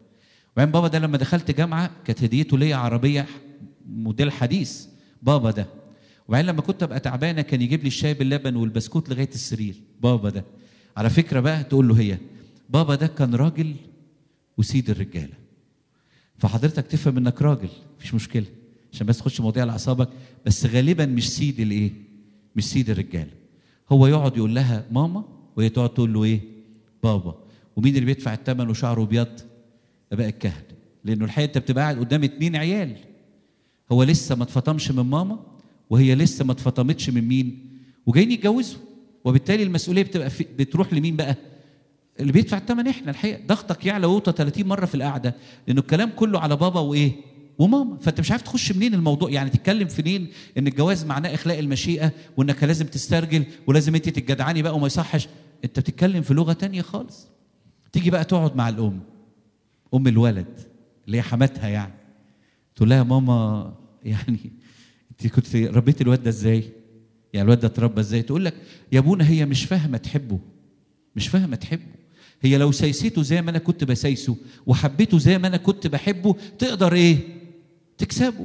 [SPEAKER 1] وبعدين بابا ده لما دخلت جامعه كانت هديته ليا عربيه موديل حديث بابا ده وبعدين لما كنت ابقى تعبانه كان يجيب لي الشاي باللبن والبسكوت لغايه السرير بابا ده على فكره بقى تقول له هي بابا ده كان راجل وسيد الرجاله فحضرتك تفهم انك راجل مفيش مشكله عشان بس تخش مواضيع على اعصابك بس غالبا مش سيد الايه مش سيد الرجاله هو يقعد يقول لها ماما وهي تقعد تقول له ايه بابا ومين اللي بيدفع الثمن وشعره ابيض اباء الكهنه لانه الحقيقه انت بتبقى قاعد قدام اتنين عيال هو لسه ما اتفطمش من ماما وهي لسه ما اتفطمتش من مين وجايين يتجوزوا وبالتالي المسؤوليه بتبقى في بتروح لمين بقى اللي بيدفع الثمن احنا الحقيقه ضغطك يعلى وطى 30 مره في القعده لانه الكلام كله على بابا وايه وماما فانت مش عارف تخش منين الموضوع يعني تتكلم فين ان الجواز معناه اخلاء المشيئه وانك لازم تسترجل ولازم انت تتجدعني بقى وما يصحش انت بتتكلم في لغه تانية خالص تيجي بقى تقعد مع الام ام الولد اللي هي حماتها يعني تقول لها يا ماما يعني انت كنت ربيتي الواد ده ازاي؟ يعني الواد ده اتربى ازاي؟ تقول لك يا ابونا هي مش فاهمه تحبه مش فاهمه تحبه هي لو سيسته زي ما انا كنت بسايسه وحبيته زي ما انا كنت بحبه تقدر ايه؟ تكسبه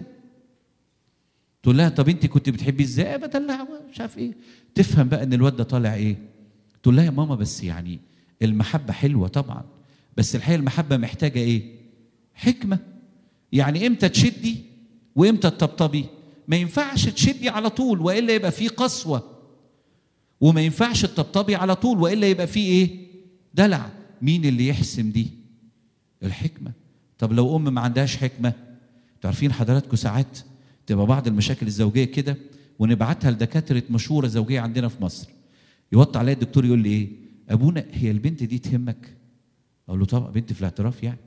[SPEAKER 1] تقول لها طب انت كنت بتحبيه ازاي؟ بدلعه مش عارف ايه تفهم بقى ان الواد ده طالع ايه؟ تقول لها يا ماما بس يعني المحبه حلوه طبعا بس الحقيقه المحبه محتاجه ايه؟ حكمه يعني امتى تشدي وامتى تطبطبي ما ينفعش تشدي على طول والا يبقى في قسوه وما ينفعش تطبطبي على طول والا يبقى في ايه دلع مين اللي يحسم دي الحكمه طب لو ام ما عندهاش حكمه تعرفين حضراتكم ساعات تبقى بعض المشاكل الزوجيه كده ونبعتها لدكاتره مشهوره زوجيه عندنا في مصر يوطي عليا الدكتور يقول لي ايه ابونا هي البنت دي تهمك اقول له طبعا بنت في الاعتراف يعني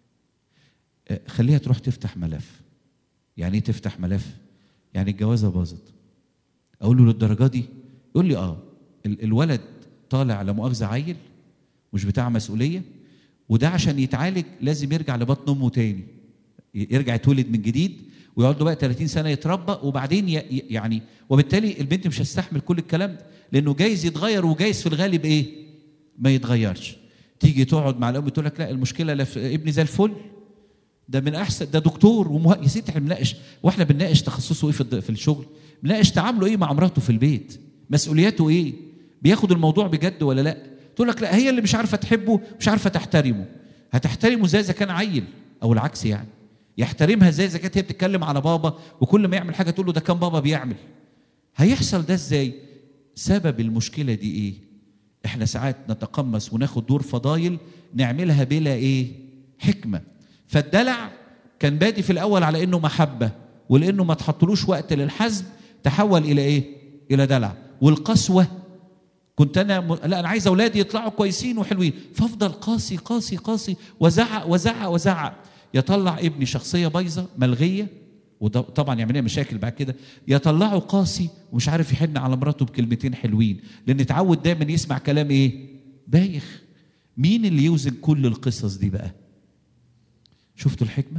[SPEAKER 1] آه، خليها تروح تفتح ملف يعني ايه تفتح ملف يعني الجوازه باظت اقول له للدرجه دي يقول لي اه ال- الولد طالع لا مؤاخذه عيل مش بتاع مسؤوليه وده عشان يتعالج لازم يرجع لبطن امه تاني ي- يرجع يتولد من جديد ويقعد له بقى 30 سنه يتربى وبعدين ي- ي- يعني وبالتالي البنت مش هتستحمل كل الكلام ده لانه جايز يتغير وجايز في الغالب ايه؟ ما يتغيرش تيجي تقعد مع الام تقول لك لا المشكله لا في ابني زي الفل ده من احسن ده دكتور ومه... يا ستي احنا بنناقش واحنا بنناقش تخصصه ايه في, الد... في الشغل بنناقش تعامله ايه مع مراته في البيت مسؤولياته ايه بياخد الموضوع بجد ولا لا تقول لك لا هي اللي مش عارفه تحبه مش عارفه تحترمه هتحترمه زي اذا كان عيل او العكس يعني يحترمها زي اذا كانت هي بتتكلم على بابا وكل ما يعمل حاجه تقول له ده كان بابا بيعمل هيحصل ده ازاي سبب المشكله دي ايه احنا ساعات نتقمص وناخد دور فضايل نعملها بلا ايه حكمه فالدلع كان بادي في الاول على انه محبه ولانه ما تحطلوش وقت للحزم تحول الى ايه الى دلع والقسوه كنت انا م... لا انا عايز اولادي يطلعوا كويسين وحلوين فافضل قاسي قاسي قاسي وزعق وزعق وزعق يطلع ابني شخصيه بايظه ملغيه وده طبعا يعمل لنا مشاكل بعد كده يطلعه قاسي ومش عارف يحن على مراته بكلمتين حلوين لان اتعود دايما يسمع كلام ايه بايخ مين اللي يوزن كل القصص دي بقى شفتوا الحكمه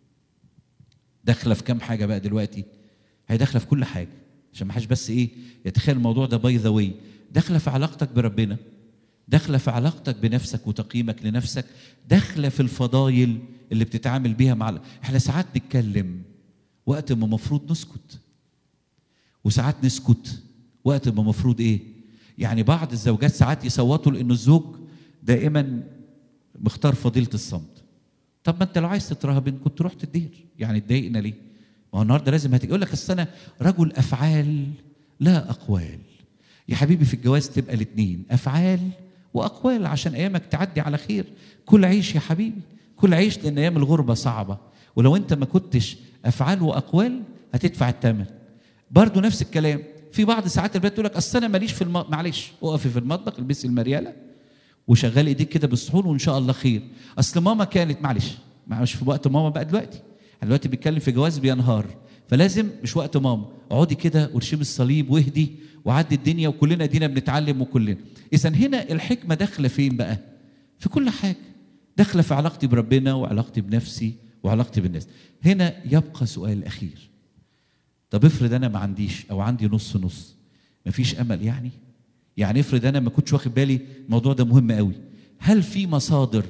[SPEAKER 1] داخله في كام حاجه بقى دلوقتي هي داخله في كل حاجه عشان ما حدش بس ايه يتخيل الموضوع ده باي ذا واي داخله في علاقتك بربنا داخله في علاقتك بنفسك وتقييمك لنفسك داخله في الفضايل اللي بتتعامل بيها مع احنا ساعات نتكلم وقت ما المفروض نسكت وساعات نسكت وقت ما المفروض ايه يعني بعض الزوجات ساعات يصوتوا لانه الزوج دائما مختار فضيله الصمت طب ما انت لو عايز تترهبن كنت رحت الدير يعني تضايقنا ليه ما هو النهارده لازم هتيجي يقول لك اصل انا رجل افعال لا اقوال يا حبيبي في الجواز تبقى الاثنين افعال واقوال عشان ايامك تعدي على خير كل عيش يا حبيبي كل عيش لان ايام الغربه صعبه ولو انت ما كنتش افعال واقوال هتدفع الثمن برضه نفس الكلام في بعض ساعات البنات تقول لك اصل انا ماليش في المطبخ معلش اقفي في المطبخ البسي المرياله وشغلي ايديك كده بالصحون وان شاء الله خير اصل ماما كانت معلش مش في وقت ماما بقى دلوقتي احنا دلوقتي بيتكلم في جواز بينهار فلازم مش وقت ماما اقعدي كده وارشمي الصليب واهدي وعدي الدنيا وكلنا دينا بنتعلم وكلنا اذا هنا الحكمه داخله فين بقى في كل حاجه داخله في علاقتي بربنا وعلاقتي بنفسي وعلاقتي بالناس هنا يبقى سؤال اخير طب افرض انا ما عنديش او عندي نص نص مفيش امل يعني يعني افرض انا ما كنتش واخد بالي الموضوع ده مهم قوي هل في مصادر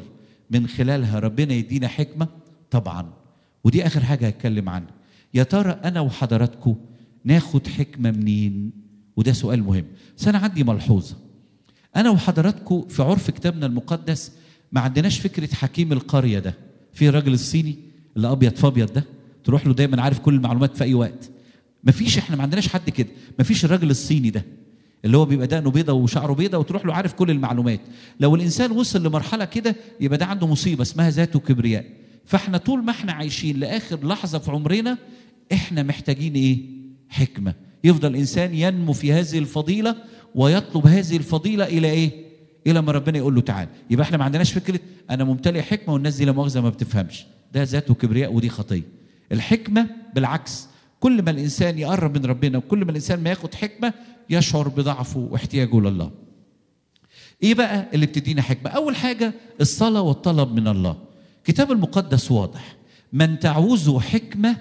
[SPEAKER 1] من خلالها ربنا يدينا حكمه طبعا ودي اخر حاجه هتكلم عنها يا ترى انا وحضراتكم ناخد حكمه منين وده سؤال مهم بس انا عندي ملحوظه انا وحضراتكم في عرف كتابنا المقدس ما عندناش فكره حكيم القريه ده في الراجل الصيني اللي ابيض فابيض ده تروح له دايما عارف كل المعلومات في اي وقت مفيش احنا ما عندناش حد كده مفيش الراجل الصيني ده اللي هو بيبقى دقنه بيضه وشعره بيضه وتروح له عارف كل المعلومات لو الانسان وصل لمرحله كده يبقى ده عنده مصيبه اسمها ذات كبرياء فاحنا طول ما احنا عايشين لاخر لحظه في عمرنا احنا محتاجين ايه حكمه يفضل الانسان ينمو في هذه الفضيله ويطلب هذه الفضيله الى ايه الى ما ربنا يقول له تعال يبقى احنا ما عندناش فكره انا ممتلئ حكمه والناس دي لا مؤاخذه ما بتفهمش ده ذات وكبرياء ودي خطيه الحكمه بالعكس كل ما الانسان يقرب من ربنا وكل ما الانسان ما ياخد حكمه يشعر بضعفه واحتياجه لله ايه بقى اللي بتدينا حكمه اول حاجه الصلاه والطلب من الله الكتاب المقدس واضح من تعوزه حكمه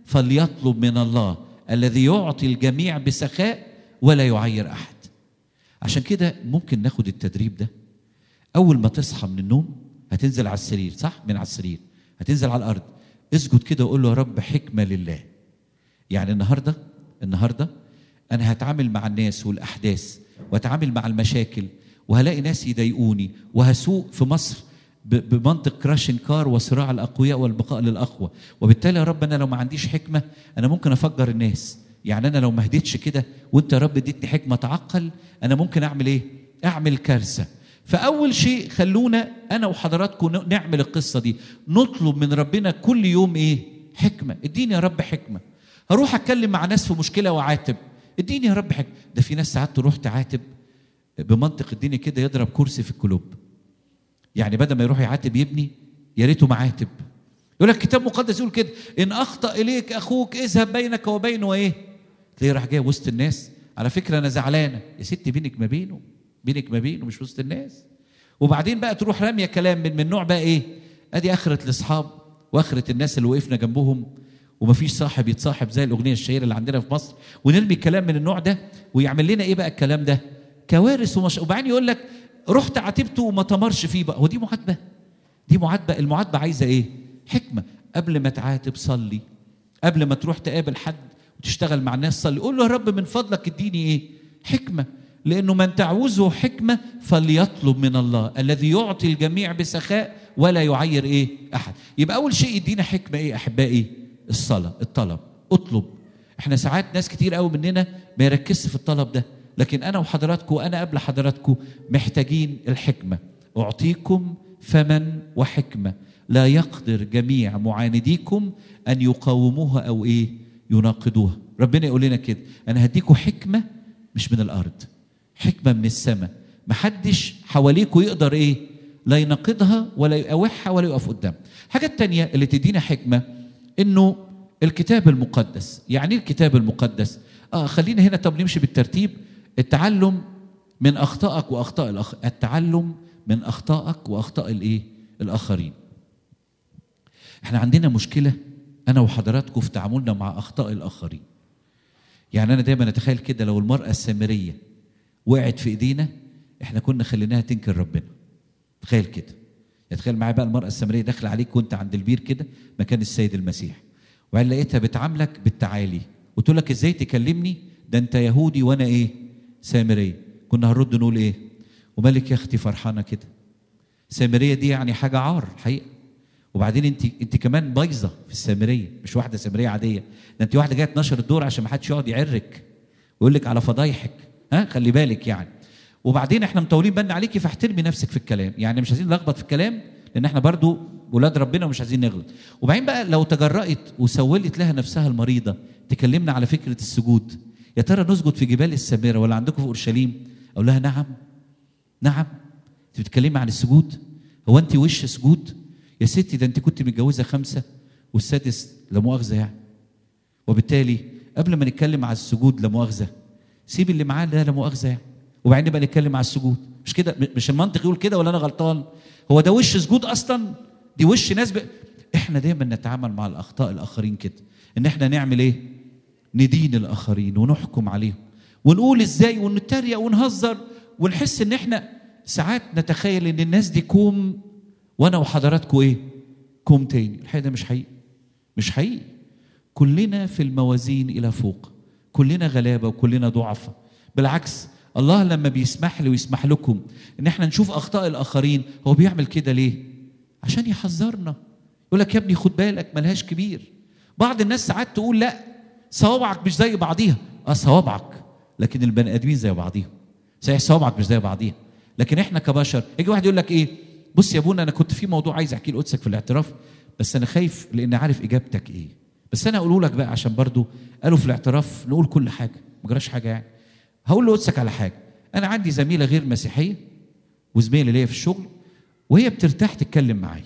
[SPEAKER 1] فليطلب من الله الذي يعطي الجميع بسخاء ولا يعير احد عشان كده ممكن ناخد التدريب ده اول ما تصحى من النوم هتنزل على السرير صح من على السرير هتنزل على الارض اسجد كده وقول له يا رب حكمه لله يعني النهارده النهارده انا هتعامل مع الناس والاحداث واتعامل مع المشاكل وهلاقي ناس يضايقوني وهسوق في مصر ب- بمنطق كراشن كار وصراع الاقوياء والبقاء للاقوى وبالتالي يا رب انا لو ما عنديش حكمه انا ممكن افجر الناس يعني انا لو ما هديتش كده وانت يا رب اديتني حكمه تعقل انا ممكن اعمل ايه اعمل كارثه فاول شيء خلونا انا وحضراتكم ن- نعمل القصه دي نطلب من ربنا كل يوم ايه حكمه اديني يا رب حكمه هروح اتكلم مع ناس في مشكله واعاتب اديني يا رب حكمه ده في ناس ساعات تروح تعاتب بمنطق الدنيا كده يضرب كرسي في القلوب يعني بدل ما يروح يعاتب يبني يا ريته معاتب يقول لك الكتاب المقدس يقول كده ان اخطا اليك اخوك اذهب بينك وبينه ايه تلاقيه راح جاي وسط الناس على فكره انا زعلانه يا ستي بينك ما بينه بينك ما بينه مش وسط الناس وبعدين بقى تروح راميه كلام من من نوع بقى ايه ادي اخره الاصحاب واخره الناس اللي وقفنا جنبهم ومفيش صاحب يتصاحب زي الاغنيه الشهيره اللي عندنا في مصر ونرمي كلام من النوع ده ويعمل لنا ايه بقى الكلام ده كوارث ومش... وبعدين يقول لك رحت عاتبته وما تمرش فيه بقى ودي معاتبه دي معاتبه المعاتبه عايزه ايه حكمه قبل ما تعاتب صلي قبل ما تروح تقابل حد وتشتغل مع الناس صلي قول له يا رب من فضلك اديني ايه حكمه لانه من تعوزه حكمه فليطلب من الله الذي يعطي الجميع بسخاء ولا يعير ايه احد يبقى اول شيء يدينا حكمه ايه احبائي الصلاه الطلب اطلب احنا ساعات ناس كتير قوي مننا ما يركزش في الطلب ده لكن انا وحضراتكم وانا قبل حضراتكم محتاجين الحكمه اعطيكم فما وحكمه لا يقدر جميع معانديكم ان يقاوموها او ايه يناقضوها ربنا يقول لنا كده انا هديكم حكمه مش من الارض حكمه من السماء محدش حواليكوا يقدر ايه لا يناقضها ولا يقاوحها ولا يقف قدام حاجه التانية اللي تدينا حكمه انه الكتاب المقدس يعني ايه الكتاب المقدس اه خلينا هنا طب نمشي بالترتيب التعلم من اخطائك واخطاء الأخ... التعلم من اخطائك واخطاء الايه الاخرين احنا عندنا مشكله انا وحضراتكم في تعاملنا مع اخطاء الاخرين يعني انا دايما اتخيل كده لو المراه السامريه وقعت في ايدينا احنا كنا خليناها تنكر ربنا تخيل كده يعني تخيل معايا بقى المراه السامريه داخله عليك وانت عند البير كده مكان السيد المسيح وقال لقيتها بتعاملك بالتعالي وتقول لك ازاي تكلمني ده انت يهودي وانا ايه سامريه كنا هنرد نقول ايه ومالك يا اختي فرحانه كده سامريه دي يعني حاجه عار حقيقه وبعدين انت انت كمان بايظه في السامريه مش واحده سامريه عاديه ده انت واحده جايه تنشر الدور عشان ما حدش يقعد يعرك ويقول لك على فضايحك ها خلي بالك يعني وبعدين احنا مطولين بالنا عليكي فاحترمي نفسك في الكلام يعني مش عايزين نلخبط في الكلام لان احنا برضو ولاد ربنا ومش عايزين نغلط وبعدين بقى لو تجرأت وسولت لها نفسها المريضه تكلمنا على فكره السجود يا ترى نسجد في جبال السامره ولا عندكم في اورشليم اقول لها نعم نعم انت بتتكلمي عن السجود هو انت وش سجود يا ستي ده انت كنت متجوزه خمسه والسادس لا مؤاخذه يعني وبالتالي قبل ما نتكلم على السجود لا مؤاخذه سيب اللي معاه ده لا مؤاخذه يعني وبعدين نبقى نتكلم على السجود مش كده مش المنطق يقول كده ولا انا غلطان هو ده وش سجود اصلا دي وش ناس ب... احنا دايما نتعامل مع الاخطاء الاخرين كده ان احنا نعمل ايه ندين الاخرين ونحكم عليهم ونقول ازاي ونتريق ونهزر ونحس ان احنا ساعات نتخيل ان الناس دي كوم وانا وحضراتكم ايه كوم تاني الحقيقه ده مش حقيقي مش حقيقي كلنا في الموازين الى فوق كلنا غلابه وكلنا ضعفاء بالعكس الله لما بيسمح لي ويسمح لكم ان احنا نشوف اخطاء الاخرين هو بيعمل كده ليه عشان يحذرنا يقول لك يا ابني خد بالك ملهاش كبير بعض الناس ساعات تقول لا صوابعك مش زي بعضيها اه صوابعك لكن البني ادمين زي بعضيهم صحيح صوابعك مش زي بعضيها لكن احنا كبشر يجي واحد يقول لك ايه بص يا ابونا انا كنت في موضوع عايز احكي لقدسك في الاعتراف بس انا خايف لان عارف اجابتك ايه بس انا اقوله لك بقى عشان برضو قالوا في الاعتراف نقول كل حاجه ما جراش حاجه يعني هقول لقدسك على حاجه انا عندي زميله غير مسيحيه وزميله ليا في الشغل وهي بترتاح تتكلم معايا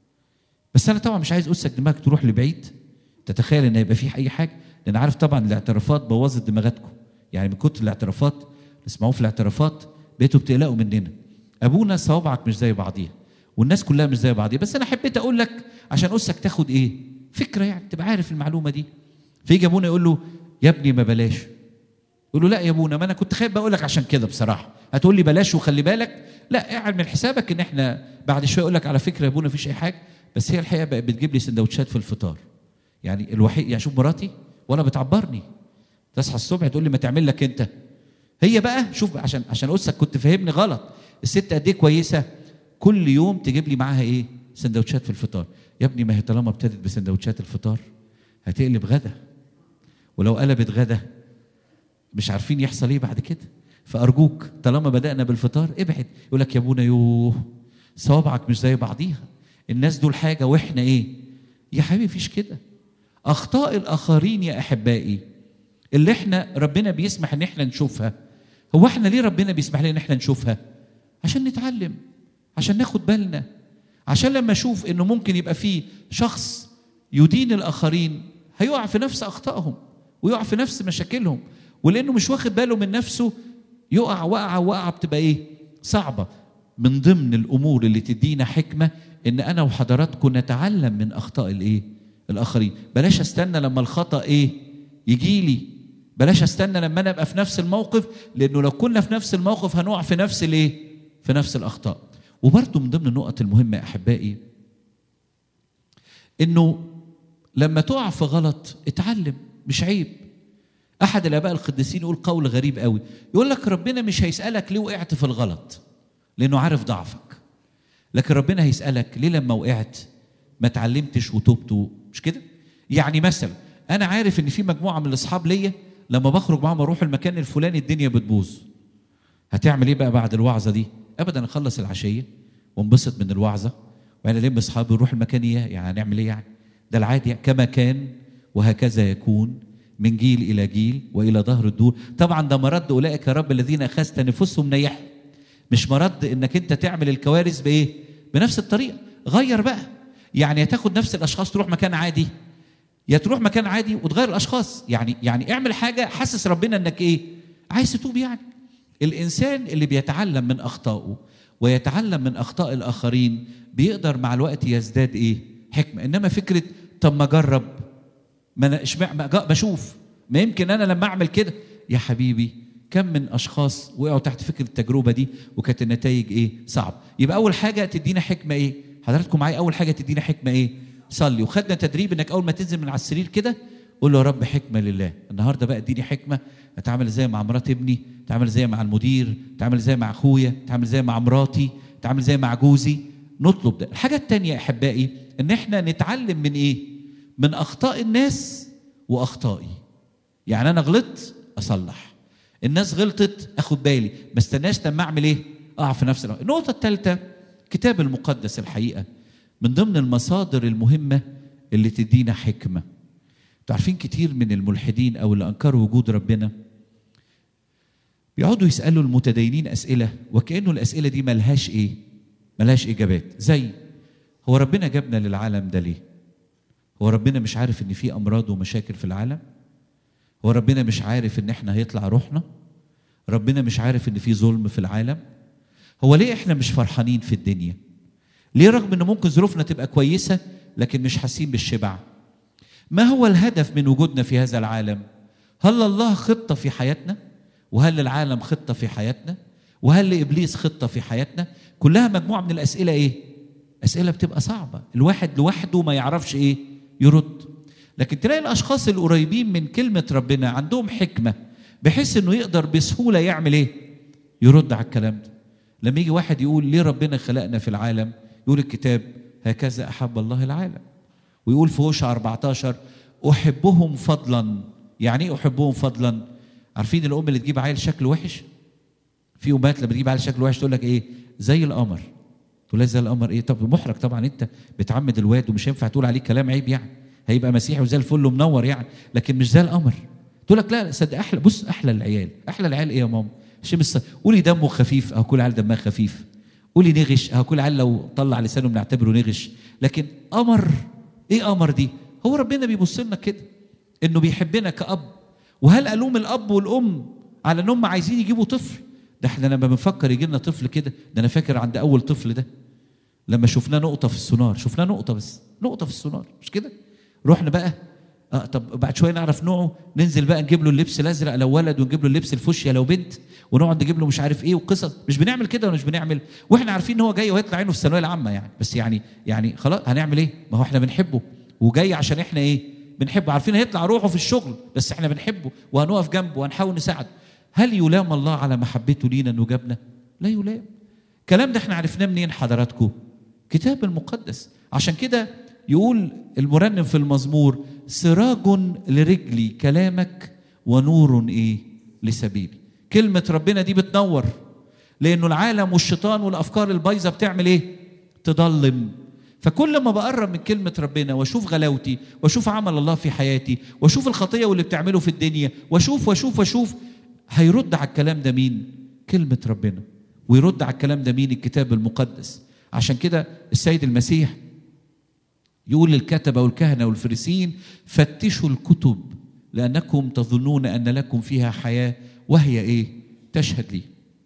[SPEAKER 1] بس انا طبعا مش عايز قدسك دماغك تروح لبعيد تتخيل ان هيبقى في اي حاجه لان عارف طبعا الاعترافات بوظت دماغاتكم يعني من كتر الاعترافات تسمعوه في الاعترافات بقيتوا بتقلقوا مننا ابونا صوابعك مش زي بعضيها والناس كلها مش زي بعضيها بس انا حبيت اقول لك عشان قدسك تاخد ايه فكره يعني تبقى عارف المعلومه دي فيجي ابونا يقول له يا ابني ما بلاش يقول له لا يا ابونا ما انا كنت خايف بقول لك عشان كده بصراحه هتقول لي بلاش وخلي بالك لا اعمل حسابك ان احنا بعد شويه اقول لك على فكره يا ابونا مفيش اي حاجه بس هي الحقيقه بقت بتجيب لي سندوتشات في الفطار يعني الوحيد يعني شوف مراتي ولا بتعبرني تصحى الصبح تقول لي ما تعمل لك انت هي بقى شوف عشان عشان قدسك كنت فاهمني غلط الست قد ايه كويسه كل يوم تجيب لي معاها ايه سندوتشات في الفطار يا ابني ما هي طالما ابتدت بسندوتشات الفطار هتقلب غدا ولو قلبت غدا مش عارفين يحصل ايه بعد كده فارجوك طالما بدانا بالفطار ابعد يقول لك يا ابونا يوه صوابعك مش زي بعضيها الناس دول حاجه واحنا ايه يا حبيبي مفيش كده اخطاء الاخرين يا احبائي اللي احنا ربنا بيسمح ان احنا نشوفها هو احنا ليه ربنا بيسمح لنا ان احنا نشوفها عشان نتعلم عشان ناخد بالنا عشان لما اشوف انه ممكن يبقى فيه شخص يدين الاخرين هيقع في نفس اخطائهم ويقع في نفس مشاكلهم ولانه مش واخد باله من نفسه يقع وقعه وقعه بتبقى ايه صعبه من ضمن الامور اللي تدينا حكمه ان انا وحضراتكم نتعلم من اخطاء الايه الاخرين بلاش استنى لما الخطا ايه يجي لي بلاش استنى لما انا ابقى في نفس الموقف لانه لو كنا في نفس الموقف هنقع في نفس الايه في نفس الاخطاء وبرضه من ضمن النقط المهمه يا احبائي انه لما تقع في غلط اتعلم مش عيب احد الاباء القديسين يقول قول غريب قوي يقول لك ربنا مش هيسالك ليه وقعت في الغلط لانه عارف ضعفك لكن ربنا هيسالك ليه لما وقعت ما اتعلمتش وتوبت مش كده يعني مثلا انا عارف ان في مجموعه من الاصحاب ليا لما بخرج معاهم اروح المكان الفلاني الدنيا بتبوظ هتعمل ايه بقى بعد الوعظه دي ابدا اخلص العشيه وانبسط من الوعظه وانا الم اصحابي ونروح المكان اياه يعني هنعمل ايه يعني ده العادي يعني كما كان وهكذا يكون من جيل الى جيل والى ظهر الدور طبعا ده مرد اولئك يا رب الذين اخذت نفوسهم نيحهم مش مرد انك انت تعمل الكوارث بايه بنفس الطريقه غير بقى يعني هتاخد نفس الاشخاص تروح مكان عادي يا تروح مكان عادي وتغير الاشخاص يعني يعني اعمل حاجه حسس ربنا انك ايه عايز تتوب يعني الانسان اللي بيتعلم من اخطائه ويتعلم من اخطاء الاخرين بيقدر مع الوقت يزداد ايه حكمه انما فكره طب ما اجرب ما انا اشمع ما بشوف ما يمكن انا لما اعمل كده يا حبيبي كم من اشخاص وقعوا تحت فكره التجربه دي وكانت النتائج ايه صعب يبقى اول حاجه تدينا حكمه ايه حضراتكم معايا اول حاجه تدينا حكمه ايه صلي وخدنا تدريب انك اول ما تنزل من على السرير كده قول له يا رب حكمه لله النهارده بقى اديني حكمه اتعامل ازاي مع مرات ابني اتعامل ازاي مع المدير اتعامل ازاي مع اخويا اتعامل ازاي مع مراتي اتعامل ازاي مع جوزي نطلب ده الحاجه الثانيه يا احبائي ان احنا نتعلم من ايه من اخطاء الناس واخطائي يعني انا غلطت اصلح الناس غلطت اخد بالي ما استناش لما اعمل ايه اقع في نفس الوقت النقطه الثالثه الكتاب المقدس الحقيقه من ضمن المصادر المهمه اللي تدينا حكمه عارفين كتير من الملحدين او اللي انكروا وجود ربنا بيقعدوا يسالوا المتدينين اسئله وكانه الاسئله دي ملهاش ايه ملهاش اجابات زي هو ربنا جابنا للعالم ده ليه هو ربنا مش عارف ان في امراض ومشاكل في العالم هو ربنا مش عارف ان احنا هيطلع روحنا ربنا مش عارف ان في ظلم في العالم هو ليه احنا مش فرحانين في الدنيا ليه رغم ان ممكن ظروفنا تبقى كويسه لكن مش حاسين بالشبع ما هو الهدف من وجودنا في هذا العالم هل الله خطه في حياتنا وهل العالم خطه في حياتنا وهل لابليس خطه في حياتنا كلها مجموعه من الاسئله ايه اسئله بتبقى صعبه الواحد لوحده ما يعرفش ايه يرد لكن تلاقي الاشخاص القريبين من كلمه ربنا عندهم حكمه بحيث انه يقدر بسهوله يعمل ايه يرد على الكلام ده لما يجي واحد يقول ليه ربنا خلقنا في العالم يقول الكتاب هكذا احب الله العالم ويقول في هوشع 14 احبهم فضلا يعني ايه احبهم فضلا عارفين الام اللي تجيب عيل شكله وحش في امهات لما تجيب عيل شكله وحش تقول لك ايه زي القمر تقول لها زي القمر ايه طب محرج طبعا انت بتعمد الواد ومش هينفع تقول عليه كلام عيب يعني هيبقى مسيحي وزي الفل ومنور يعني لكن مش زي القمر تقول لك لا لا صدق احلى بص احلى العيال احلى العيال ايه يا ماما شم الص... قولي دمه خفيف اهو كل عيال دمها خفيف قولي نغش اهو كل عيال لو طلع لسانه بنعتبره نغش لكن قمر ايه قمر دي هو ربنا بيبص لنا كده انه بيحبنا كاب وهل الوم الاب والام على انهم عايزين يجيبوا طفل ده احنا لما بنفكر يجي لنا طفل كده ده انا فاكر عند اول طفل ده لما شفناه نقطه في السونار شفناه نقطه بس نقطه في السونار مش كده رحنا بقى اه طب بعد شويه نعرف نوعه ننزل بقى نجيب له اللبس الازرق لو ولد ونجيب له اللبس الفوشيا لو بنت ونقعد نجيب له مش عارف ايه وقصص مش بنعمل كده ولا مش بنعمل واحنا عارفين ان هو جاي وهيطلع عينه في الثانويه العامه يعني بس يعني يعني خلاص هنعمل ايه ما هو احنا بنحبه وجاي عشان احنا ايه بنحبه عارفين هيطلع روحه في الشغل بس احنا بنحبه وهنقف جنبه وهنحاول نساعده هل يلام الله على محبته لينا انه جابنا لا يلام الكلام ده احنا عرفناه منين حضراتكم كتاب المقدس عشان كده يقول المرنم في المزمور سراج لرجلي كلامك ونور ايه لسبيلي كلمة ربنا دي بتنور لأنه العالم والشيطان والأفكار البايظة بتعمل إيه؟ تضلم فكل ما بقرب من كلمة ربنا واشوف غلاوتي واشوف عمل الله في حياتي واشوف الخطية واللي بتعمله في الدنيا واشوف واشوف واشوف هيرد على الكلام ده مين؟ كلمة ربنا ويرد على الكلام ده مين؟ الكتاب المقدس عشان كده السيد المسيح يقول للكتبة والكهنة والفريسيين فتشوا الكتب لأنكم تظنون أن لكم فيها حياة وهي إيه؟ تشهد لي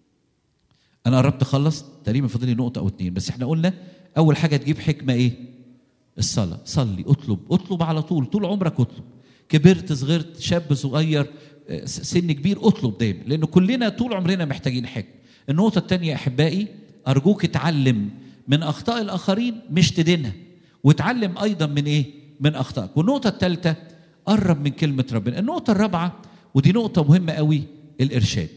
[SPEAKER 1] أنا قربت أخلص تقريبا فاضل لي نقطة أو اتنين بس إحنا قلنا أول حاجة تجيب حكمة إيه؟ الصلاة صلي اطلب اطلب على طول طول عمرك اطلب كبرت صغرت شاب صغير سن كبير اطلب دايما لأن كلنا طول عمرنا محتاجين حكمة النقطة الثانية يا أحبائي أرجوك اتعلم من أخطاء الآخرين مش تدينها واتعلم ايضا من ايه من اخطائك والنقطه الثالثه قرب من كلمه ربنا النقطه الرابعه ودي نقطه مهمه قوي الارشاد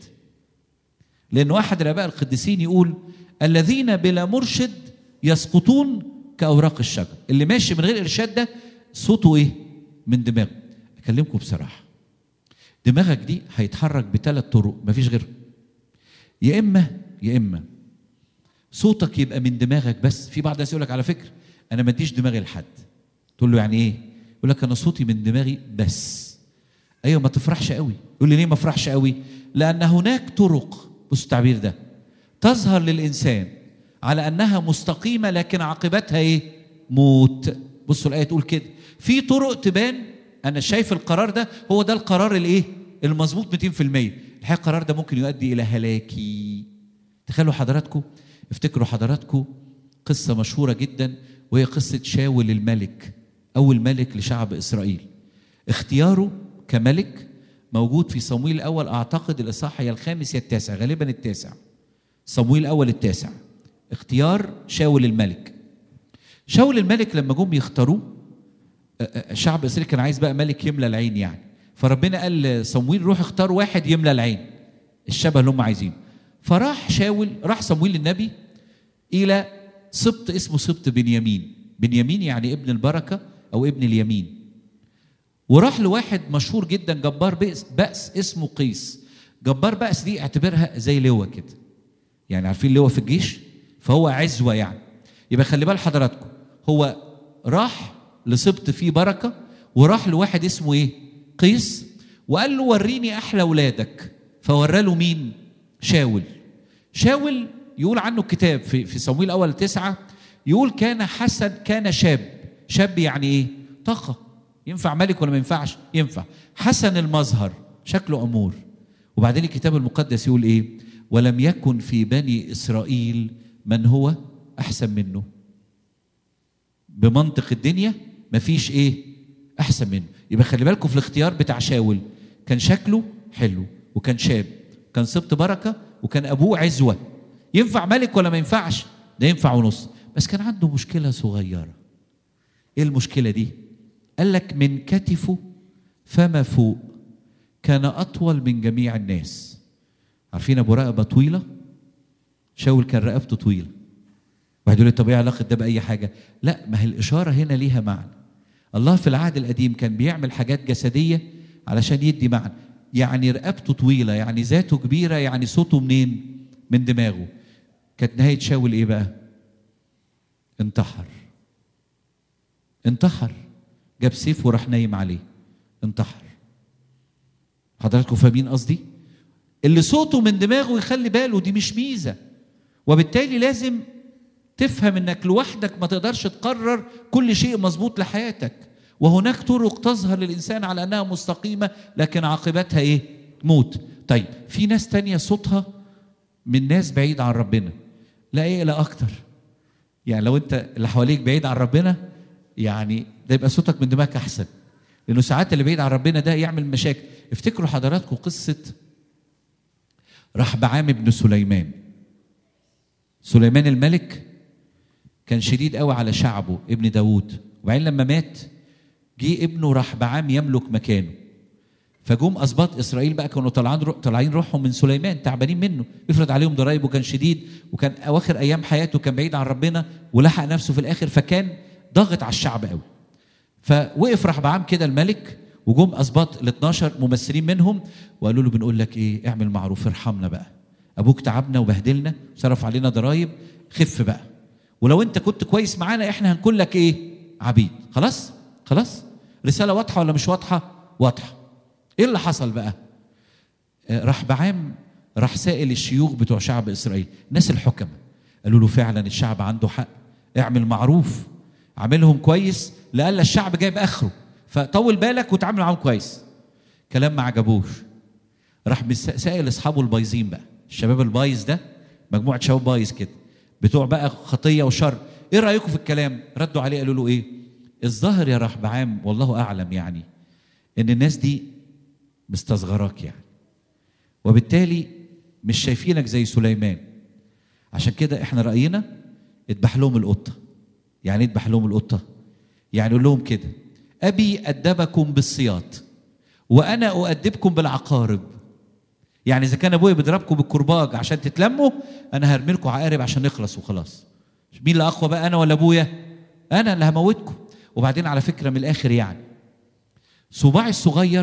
[SPEAKER 1] لان واحد الاباء القديسين يقول الذين بلا مرشد يسقطون كاوراق الشجر اللي ماشي من غير ارشاد ده صوته ايه من دماغه اكلمكم بصراحه دماغك دي هيتحرك بثلاث طرق مفيش غيرها يا اما يا اما صوتك يبقى من دماغك بس في بعض الناس يقول لك على فكره انا ما اديش دماغي لحد تقول له يعني ايه يقول لك انا صوتي من دماغي بس ايوه ما تفرحش قوي يقول لي ليه ما افرحش قوي لان هناك طرق بص التعبير ده تظهر للانسان على انها مستقيمه لكن عاقبتها ايه موت بصوا الايه تقول كده في طرق تبان انا شايف القرار ده هو ده القرار الايه المظبوط 200% الحقيقه القرار ده ممكن يؤدي الى هلاكي تخيلوا حضراتكم افتكروا حضراتكم قصه مشهوره جدا وهي قصة شاول الملك أول ملك لشعب إسرائيل اختياره كملك موجود في صمويل الأول أعتقد الإصحاح يا الخامس يا التاسع غالبا التاسع صمويل الأول التاسع اختيار شاول الملك شاول الملك لما جم يختاروه شعب إسرائيل كان عايز بقى ملك يملى العين يعني فربنا قال لصمويل روح اختار واحد يملى العين الشبه اللي هم عايزينه فراح شاول راح صمويل النبي إلى سبط اسمه سبط بنيامين بنيامين يعني ابن البركة أو ابن اليمين وراح لواحد مشهور جدا جبار بأس, بأس اسمه قيس جبار بأس دي اعتبرها زي لواء كده يعني عارفين لواء في الجيش فهو عزوة يعني يبقى خلي بال حضراتكم هو راح لسبط فيه بركة وراح لواحد اسمه ايه قيس وقال له وريني أحلى أولادك فورى له مين شاول شاول يقول عنه الكتاب في في صمويل الاول تسعة يقول كان حسن كان شاب شاب يعني ايه طاقة ينفع ملك ولا ما ينفعش ينفع حسن المظهر شكله امور وبعدين الكتاب المقدس يقول ايه ولم يكن في بني اسرائيل من هو احسن منه بمنطق الدنيا مفيش ايه احسن منه يبقى خلي بالكم في الاختيار بتاع شاول كان شكله حلو وكان شاب كان سبط بركه وكان ابوه عزوه ينفع ملك ولا ما ينفعش ده ينفع ونص بس كان عنده مشكله صغيره ايه المشكله دي قال لك من كتفه فما فوق كان اطول من جميع الناس عارفين ابو رقبه طويله شاول كان رقبته طويله واحد يقول لي طب ايه علاقه ده باي حاجه لا ما هي الاشاره هنا ليها معنى الله في العهد القديم كان بيعمل حاجات جسديه علشان يدي معنى يعني رقبته طويله يعني ذاته كبيره يعني صوته منين من دماغه كانت نهايه شاول ايه بقى انتحر انتحر جاب سيف وراح نايم عليه انتحر حضراتكم فاهمين قصدي اللي صوته من دماغه يخلي باله دي مش ميزه وبالتالي لازم تفهم انك لوحدك ما تقدرش تقرر كل شيء مظبوط لحياتك وهناك طرق تظهر للانسان على انها مستقيمه لكن عاقبتها ايه موت طيب في ناس تانية صوتها من ناس بعيد عن ربنا لا ايه لا اكتر يعني لو انت اللي حواليك بعيد عن ربنا يعني ده يبقى صوتك من دماغك احسن لانه ساعات اللي بعيد عن ربنا ده يعمل مشاكل افتكروا حضراتكم قصه رحبعام بن سليمان سليمان الملك كان شديد قوي على شعبه ابن داود وبعدين لما مات جه ابنه رحبعام يملك مكانه فجم اسباط اسرائيل بقى كانوا طالعين طالعين روحهم من سليمان تعبانين منه يفرض عليهم ضرايب وكان شديد وكان اواخر ايام حياته كان بعيد عن ربنا ولحق نفسه في الاخر فكان ضاغط على الشعب قوي فوقف رحبعام كده الملك وجم اسباط ال 12 ممثلين منهم وقالوا له بنقول لك ايه اعمل معروف ارحمنا بقى ابوك تعبنا وبهدلنا صرف علينا ضرايب خف بقى ولو انت كنت كويس معانا احنا هنكون لك ايه عبيد خلاص خلاص رساله واضحه ولا مش واضحه واضحه ايه اللي حصل بقى آه، راح بعام راح سائل الشيوخ بتوع شعب اسرائيل ناس الحكمه قالوا له فعلا الشعب عنده حق اعمل معروف عاملهم كويس لألا الشعب جايب اخره فطول بالك وتعامل معاهم كويس كلام ما عجبوش راح مس- سائل اصحابه البايظين بقى الشباب البايظ ده مجموعه شباب بايظ كده بتوع بقى خطيه وشر ايه رايكم في الكلام ردوا عليه قالوا له ايه الظاهر يا رحبعام والله اعلم يعني ان الناس دي مستصغراك يعني وبالتالي مش شايفينك زي سليمان عشان كده احنا راينا اذبح لهم القطه يعني ايه اذبح لهم القطه يعني قول لهم كده ابي ادبكم بالصياط وانا اؤدبكم بالعقارب يعني اذا كان ابويا بيضربكم بالكرباج عشان تتلموا انا هرمي لكم عقارب عشان نخلص وخلاص مين اللي اقوى بقى انا ولا ابويا انا اللي هموتكم وبعدين على فكره من الاخر يعني صباعي الصغير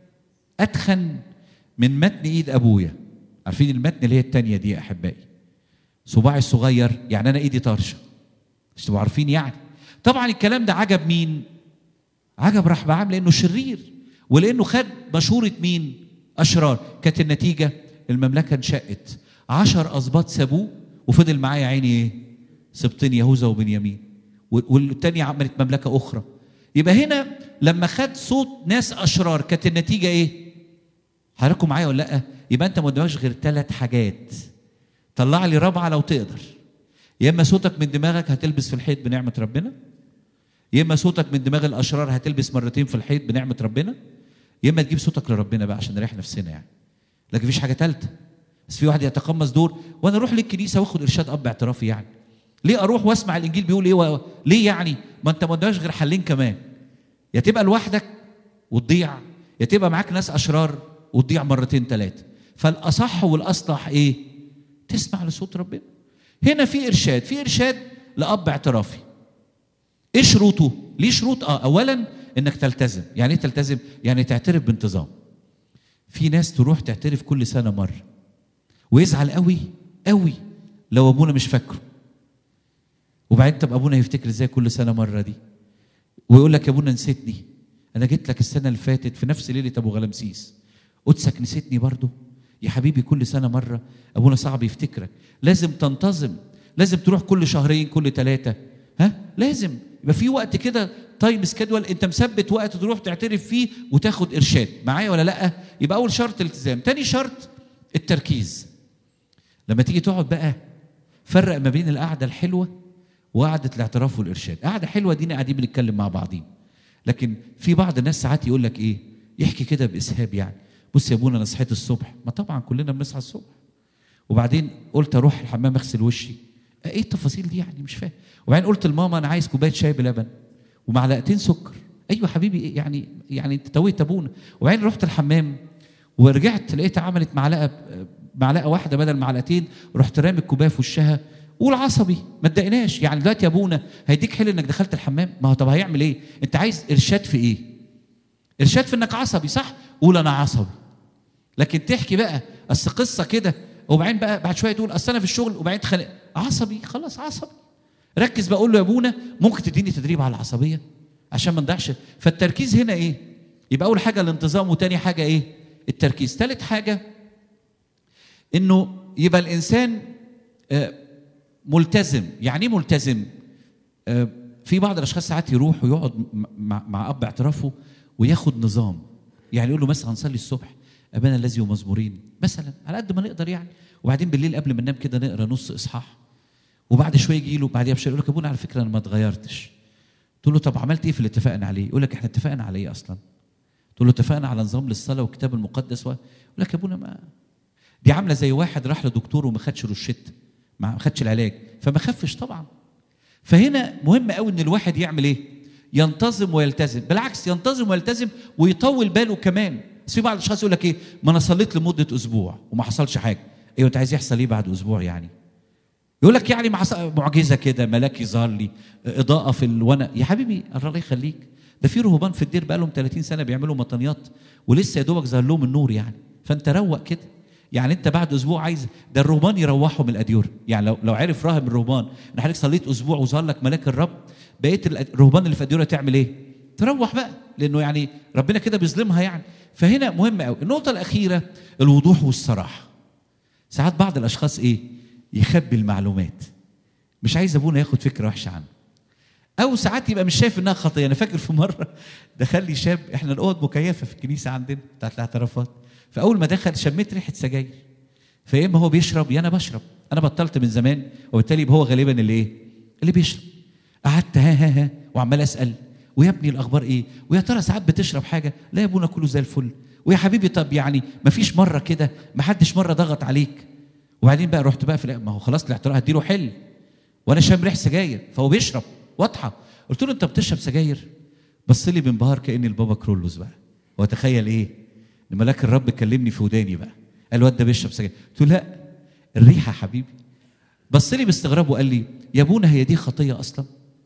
[SPEAKER 1] اتخن من متن ايد ابويا عارفين المتن اللي هي التانية دي يا احبائي صباعي الصغير يعني انا ايدي طرشه مش تبقوا عارفين يعني طبعا الكلام ده عجب مين عجب رحبعام لانه شرير ولانه خد مشوره مين اشرار كانت النتيجه المملكه انشقت عشر اسباط سابوه وفضل معاه يا عيني ايه سبطين يهوذا وبنيامين والتانية عملت مملكه اخرى يبقى هنا لما خد صوت ناس اشرار كانت النتيجه ايه حضراتكم معايا ولا لا يبقى انت ما قدامكش غير ثلاث حاجات طلع لي رابعه لو تقدر يا اما صوتك من دماغك هتلبس في الحيط بنعمه ربنا يا اما صوتك من دماغ الاشرار هتلبس مرتين في الحيط بنعمه ربنا يا اما تجيب صوتك لربنا بقى عشان نريح نفسنا يعني لكن مفيش حاجه ثالثه بس في واحد يتقمص دور وانا اروح للكنيسه واخد ارشاد اب اعترافي يعني ليه اروح واسمع الانجيل بيقول ايه و... ليه يعني ما انت ما قدامكش غير حلين كمان يا تبقى لوحدك وتضيع يا تبقى معاك ناس اشرار وتضيع مرتين ثلاثه فالاصح والاصلح ايه تسمع لصوت ربنا هنا في ارشاد في ارشاد لاب اعترافي ايه شروطه ليه شروط اه اولا انك تلتزم يعني ايه تلتزم يعني تعترف بانتظام في ناس تروح تعترف كل سنه مره ويزعل قوي قوي لو ابونا مش فاكره وبعدين طب ابونا هيفتكر ازاي كل سنه مره دي ويقول لك يا ابونا نسيتني انا جيت لك السنه اللي فاتت في نفس ليله ابو غلامسيس قدسك نسيتني برضه يا حبيبي كل سنه مره ابونا صعب يفتكرك لازم تنتظم لازم تروح كل شهرين كل ثلاثه ها لازم يبقى في وقت كده تايم سكادول انت مثبت وقت تروح تعترف فيه وتاخد ارشاد معايا ولا لا يبقى اول شرط الالتزام تاني شرط التركيز لما تيجي تقعد بقى فرق ما بين القعده الحلوه وقعده الاعتراف والارشاد قعده حلوه دينا قاعدين بنتكلم مع بعضين لكن في بعض الناس ساعات يقول لك ايه يحكي كده باسهاب يعني بص يا ابونا انا صحيت الصبح ما طبعا كلنا بنصحى الصبح وبعدين قلت اروح الحمام اغسل وشي ايه التفاصيل دي يعني مش فاهم وبعدين قلت لماما انا عايز كوبايه شاي بلبن ومعلقتين سكر ايوه حبيبي إيه يعني يعني انت تويت ابونا وبعدين رحت الحمام ورجعت لقيتها عملت معلقه معلقه واحده بدل معلقتين ورحت رامي الكوبايه في وشها قول عصبي ما تضايقناش يعني دلوقتي يا ابونا هيديك حل انك دخلت الحمام ما هو طب هيعمل ايه انت عايز ارشاد في ايه ارشاد في انك عصبي صح قول انا عصبي لكن تحكي بقى اصل قصه كده وبعدين بقى بعد شويه تقول اصل انا في الشغل وبعدين تخانق عصبي خلاص عصبي ركز بقول له يا ابونا ممكن تديني تدريب على العصبيه عشان ما نضيعش فالتركيز هنا ايه يبقى اول حاجه الانتظام وتاني حاجه ايه التركيز ثالث حاجه انه يبقى الانسان آه، ملتزم يعني ايه ملتزم آه، في بعض الاشخاص ساعات يروح ويقعد مع, مع اب اعترافه وياخد نظام يعني يقول له مثلا هنصلي الصبح ابانا الذي ومزمورين مثلا على قد ما نقدر يعني وبعدين بالليل قبل ما ننام كده نقرا نص اصحاح وبعد شويه يجي له بعديها بشويه يقول لك ابونا على فكره انا ما اتغيرتش تقول له طب عملت ايه في اللي اتفقنا عليه يقول لك احنا اتفقنا على ايه اصلا تقول له اتفقنا على نظام للصلاه والكتاب المقدس و... يقول لك يا ابونا ما دي عامله زي واحد راح لدكتور وما خدش روشته ما خدش العلاج فما خفش طبعا فهنا مهم قوي ان الواحد يعمل ايه ينتظم ويلتزم بالعكس ينتظم ويلتزم ويطول باله كمان بس في بعض الاشخاص يقول لك ايه ما انا صليت لمده اسبوع وما حصلش حاجه ايوه انت عايز يحصل ايه بعد اسبوع يعني يقول لك يعني مع معجزه كده ملاك يظهر لي اضاءه في الوانا يا حبيبي الله يخليك ده في رهبان في الدير بقالهم 30 سنه بيعملوا مطنيات ولسه يا دوبك ظهر لهم النور يعني فانت روق كده يعني انت بعد اسبوع عايز ده الرهبان يروحوا من الاديور يعني لو لو عرف راهب من الرهبان ان حضرتك صليت اسبوع وظهر لك ملاك الرب بقيه الرهبان اللي في الاديره تعمل ايه؟ تروح بقى لانه يعني ربنا كده بيظلمها يعني فهنا مهم قوي النقطه الاخيره الوضوح والصراحه ساعات بعض الاشخاص ايه يخبي المعلومات مش عايز ابونا ياخد فكره وحشه عنه او ساعات يبقى مش شايف انها خطيه انا فاكر في مره دخل لي شاب احنا الاوض مكيفه في الكنيسه عندنا بتاعت الاعترافات فاول ما دخل شميت ريحه سجاير فيا اما هو بيشرب يا انا بشرب انا بطلت من زمان وبالتالي هو غالبا اللي ايه اللي بيشرب قعدت ها ها ها وعمال اسال ويا ابني الاخبار ايه ويا ترى ساعات بتشرب حاجه لا يا ابونا كله زي الفل ويا حبيبي طب يعني ما فيش مره كده ما حدش مره ضغط عليك وبعدين بقى رحت بقى في ما هو خلاص الاعتراف هديله حل وانا شام ريح سجاير فهو بيشرب واضحه قلت له انت بتشرب سجاير بص لي بانبهار كاني البابا كرولوس بقى وتخيل ايه ان ملاك الرب كلمني في وداني بقى قال الواد ده بيشرب سجاير قلت له لا الريحه يا حبيبي بص لي باستغراب وقال لي يا ابونا هي دي خطيه اصلا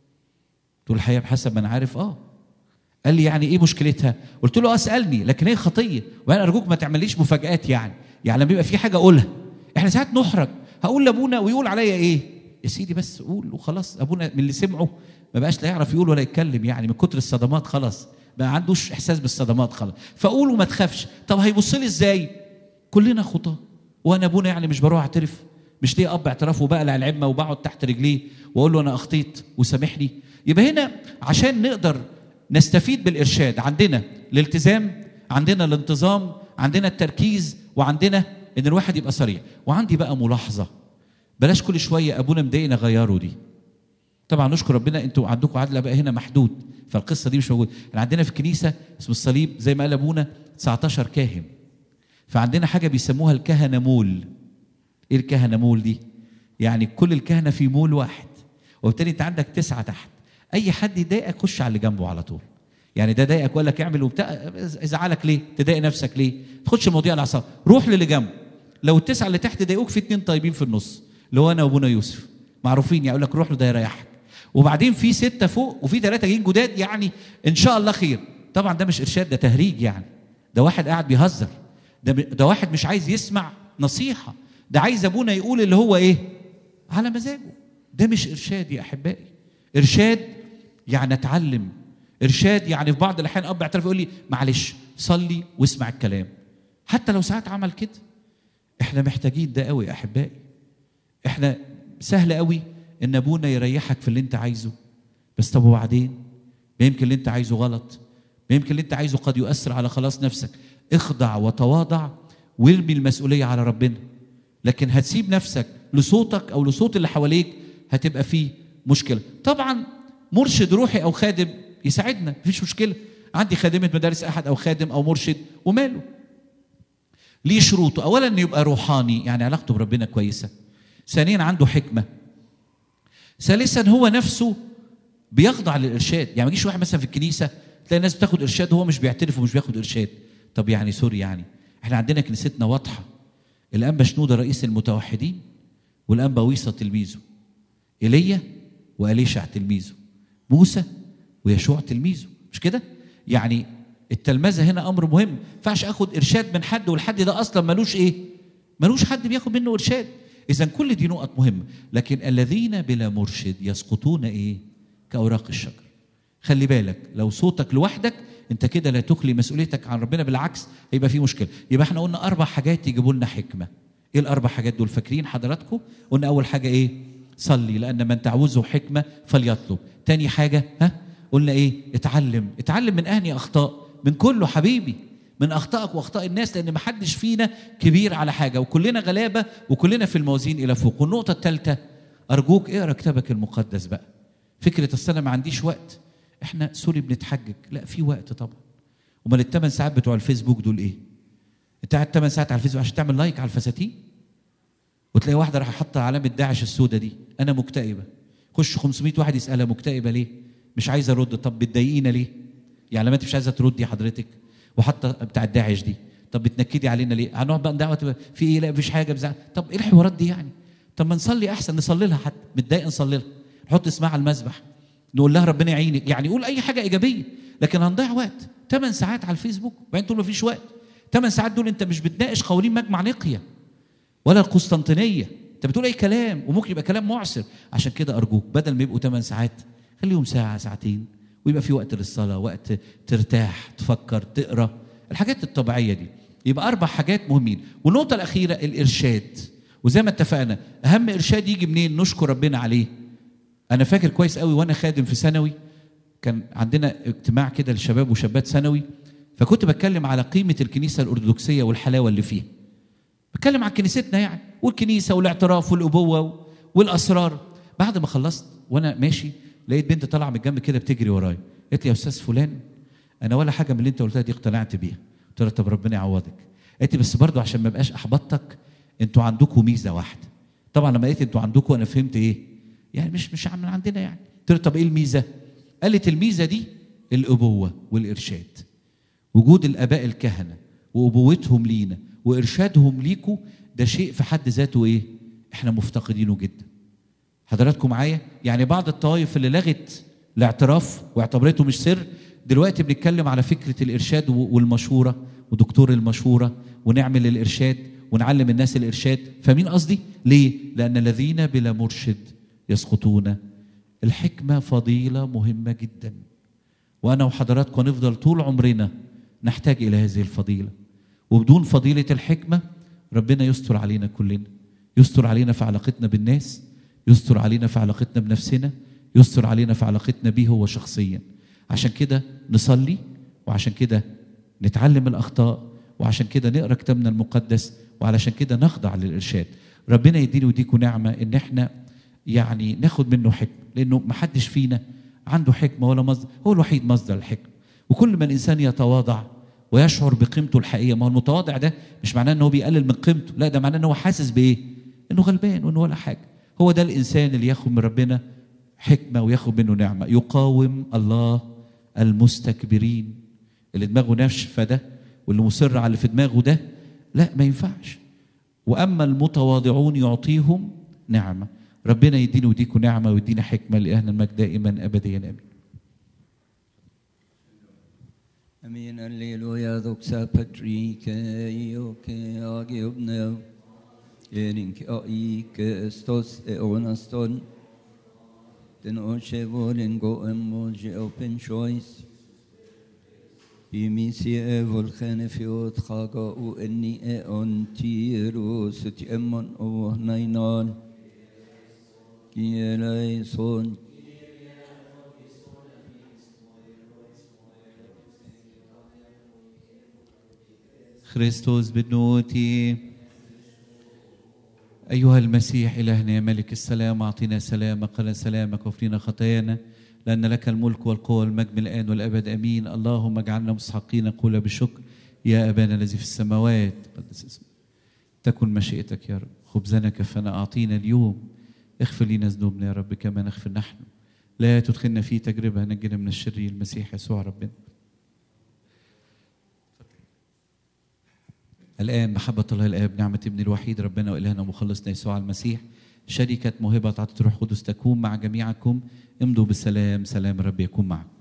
[SPEAKER 1] قلت له الحقيقه بحسب ما انا عارف اه قال لي يعني ايه مشكلتها قلت له اه اسالني لكن هي خطيه وانا ارجوك ما تعمليش مفاجات يعني يعني لما يبقى في حاجه اقولها احنا ساعات نحرج هقول لابونا ويقول عليا ايه يا سيدي بس قول وخلاص ابونا من اللي سمعه ما بقاش لا يعرف يقول ولا يتكلم يعني من كتر الصدمات خلاص ما عندوش احساس بالصدمات خلاص فقول وما تخافش طب هيبص لي ازاي كلنا خطاه وانا ابونا يعني مش بروح اعترف مش ليه اب اعتراف وبقلع العمه وبقعد تحت رجليه واقول له انا اخطيت وسامحني يبقى هنا عشان نقدر نستفيد بالارشاد عندنا الالتزام عندنا الانتظام عندنا التركيز وعندنا ان الواحد يبقى صريح وعندي بقى ملاحظه بلاش كل شويه ابونا مضايقنا غيروا دي طبعا نشكر ربنا انتوا عندكم عدل بقى هنا محدود فالقصه دي مش موجوده احنا عندنا في الكنيسه اسم الصليب زي ما قال ابونا 19 كاهن فعندنا حاجه بيسموها الكهنه مول ايه الكهنه مول دي يعني كل الكهنه في مول واحد وبالتالي انت عندك تسعه تحت اي حد يضايقك خش على اللي جنبه على طول يعني ده ضايقك وقال لك اعمل وبتاع ازعلك ليه تضايق نفسك ليه تخش المواضيع على الاعصاب روح للي جنبه لو التسعه اللي تحت ضايقوك في اتنين طيبين في النص اللي هو انا وابونا يوسف معروفين يعني يقول لك روح له ده يريحك وبعدين في سته فوق وفي ثلاثه جايين جداد يعني ان شاء الله خير طبعا ده مش ارشاد ده تهريج يعني ده واحد قاعد بيهزر ده ده واحد مش عايز يسمع نصيحه ده عايز ابونا يقول اللي هو ايه على مزاجه ده مش ارشاد يا احبائي ارشاد يعني اتعلم ارشاد يعني في بعض الاحيان اب يعترف يقول لي معلش صلي واسمع الكلام حتى لو ساعات عمل كده احنا محتاجين ده قوي يا احبائي احنا سهل قوي ان ابونا يريحك في اللي انت عايزه بس طب وبعدين ما يمكن اللي انت عايزه غلط ما يمكن اللي انت عايزه قد يؤثر على خلاص نفسك اخضع وتواضع وارمي المسؤوليه على ربنا لكن هتسيب نفسك لصوتك او لصوت اللي حواليك هتبقى فيه مشكله طبعا مرشد روحي او خادم يساعدنا مفيش مشكله عندي خادمه مدارس احد او خادم او مرشد وماله ليه شروطه اولا انه يبقى روحاني يعني علاقته بربنا كويسه ثانيا عنده حكمه ثالثا هو نفسه بيخضع للارشاد يعني ما يجيش واحد مثلا في الكنيسه تلاقي الناس بتاخد ارشاد وهو مش بيعترف ومش بياخد ارشاد طب يعني سوري يعني احنا عندنا كنيستنا واضحه الانبا شنوده رئيس المتوحدين والانبا ويصه تلميذه ايليا واليشع تلميذه موسى ويشوع تلميذه مش كده يعني التلمذه هنا امر مهم ما ينفعش اخد ارشاد من حد والحد ده اصلا ملوش ايه ملوش حد بياخد منه ارشاد اذا كل دي نقط مهمه لكن الذين بلا مرشد يسقطون ايه كاوراق الشجر خلي بالك لو صوتك لوحدك انت كده لا تخلي مسؤوليتك عن ربنا بالعكس هيبقى في مشكله يبقى احنا قلنا اربع حاجات يجيبوا لنا حكمه ايه الاربع حاجات دول فاكرين حضراتكم قلنا اول حاجه ايه صلي لان من تعوزه حكمه فليطلب تاني حاجه ها قلنا ايه اتعلم اتعلم من اهني اخطاء من كله حبيبي من اخطائك واخطاء الناس لان ما حدش فينا كبير على حاجه وكلنا غلابه وكلنا في الموازين الى فوق والنقطه الثالثه ارجوك اقرا كتابك المقدس بقى فكره اصل انا ما عنديش وقت احنا سوري بنتحجج لا في وقت طبعا امال الثمان ساعات بتوع الفيسبوك دول ايه انت قاعد 8 ساعات على الفيسبوك عشان تعمل لايك على الفساتين وتلاقي واحده راح حاطه علامه داعش السوداء دي انا مكتئبه خش 500 واحد يسالها مكتئبه ليه مش عايزه ارد طب بتضايقينا ليه يعني لما انت مش عايزه تردي حضرتك وحاطه بتاع الداعش دي طب بتنكدي علينا ليه هنقعد بقى ندعوه في ايه لا مفيش حاجه بزعل طب ايه الحوارات دي يعني طب ما نصلي احسن نصلي لها حتى متضايق نصلي لها نحط اسمها على المسبح نقول لها ربنا يعينك يعني قول اي حاجه ايجابيه لكن هنضيع وقت 8 ساعات على الفيسبوك وبعدين تقول مفيش وقت 8 ساعات دول انت مش بتناقش قوانين مجمع نقيه ولا القسطنطينيه انت بتقول اي كلام وممكن يبقى كلام معسر عشان كده ارجوك بدل ما يبقوا 8 ساعات خليهم ساعه ساعتين ويبقى في وقت للصلاه وقت ترتاح تفكر تقرا الحاجات الطبيعيه دي يبقى اربع حاجات مهمين والنقطه الاخيره الارشاد وزي ما اتفقنا اهم ارشاد يجي منين نشكر ربنا عليه انا فاكر كويس قوي وانا خادم في ثانوي كان عندنا اجتماع كده للشباب وشابات ثانوي فكنت بتكلم على قيمه الكنيسه الارثوذكسيه والحلاوه اللي فيها بتكلم عن كنيستنا يعني والكنيسه والاعتراف والابوه والاسرار بعد ما خلصت وانا ماشي لقيت بنت طالعه من الجنب كده بتجري ورايا قالت لي يا استاذ فلان انا ولا حاجه من اللي انت قلتها دي اقتنعت بيها قلت لها طب ربنا يعوضك قالت لي بس برضه عشان ما ابقاش احبطتك انتوا عندكم ميزه واحده طبعا لما قالت انتوا عندكم انا فهمت ايه يعني مش مش من عندنا يعني قلت لها طب ايه الميزه قالت الميزه دي الابوه والارشاد وجود الاباء الكهنه وابوتهم لينا وارشادهم ليكوا ده شيء في حد ذاته ايه احنا مفتقدينه جدا حضراتكم معايا يعني بعض الطوائف اللي لغت الاعتراف واعتبرته مش سر دلوقتي بنتكلم على فكره الارشاد والمشوره ودكتور المشوره ونعمل الارشاد ونعلم الناس الارشاد فمين قصدي ليه لان الذين بلا مرشد يسقطون الحكمه فضيله مهمه جدا وانا وحضراتكم نفضل طول عمرنا نحتاج الى هذه الفضيله وبدون فضيله الحكمه ربنا يستر علينا كلنا يستر علينا في علاقتنا بالناس يستر علينا في علاقتنا بنفسنا يستر علينا في علاقتنا بيه هو شخصيا عشان كده نصلي وعشان كده نتعلم الاخطاء وعشان كده نقرا كتابنا المقدس وعلشان كده نخضع للارشاد ربنا يديني ويديكم نعمه ان احنا يعني ناخد منه حكمه لانه ما حدش فينا عنده حكمه ولا مصدر هو الوحيد مصدر الحكمه وكل ما الانسان يتواضع ويشعر بقيمته الحقيقيه ما هو المتواضع ده مش معناه ان هو بيقلل من قيمته لا ده معناه ان هو حاسس بايه انه غلبان وانه ولا حاجه هو ده الانسان اللي ياخد من ربنا حكمه وياخد منه نعمه يقاوم الله المستكبرين اللي دماغه ناشفه ده واللي مصر على اللي في دماغه ده لا ما ينفعش واما المتواضعون يعطيهم نعمه ربنا يديني ويديكم نعمه ويدينا حكمه لاهل المجد دائما ابديا امين
[SPEAKER 2] Amin, alleluia, doxa patrike, ioke, agiobne, erinke aike, stos e onaston, den oshe volen go emoji open choice, بميسي فولخان في خاقا وإني أنتيرو ستي أمن أو نينان كي ليسون
[SPEAKER 1] خريستوس بنوتي أيها المسيح إلهنا يا ملك السلام أعطينا سلامك قال سلامك وفرينا خطايانا لأن لك الملك والقوة والمجد الآن والأبد أمين اللهم اجعلنا مستحقين نقول بالشكر يا أبانا الذي في السماوات قدس اسمك تكن مشيئتك يا رب خبزنا كفنا أعطينا اليوم اغفر لنا ذنوبنا يا رب كما نغفر نحن لا تدخلنا في تجربة نجنا من الشرير المسيح يسوع ربنا الآن محبة الله الآب نعمة ابن الوحيد ربنا وإلهنا ومخلصنا يسوع المسيح شركة موهبة عطية روح قدس تكون مع جميعكم امضوا بالسلام سلام الرب يكون معكم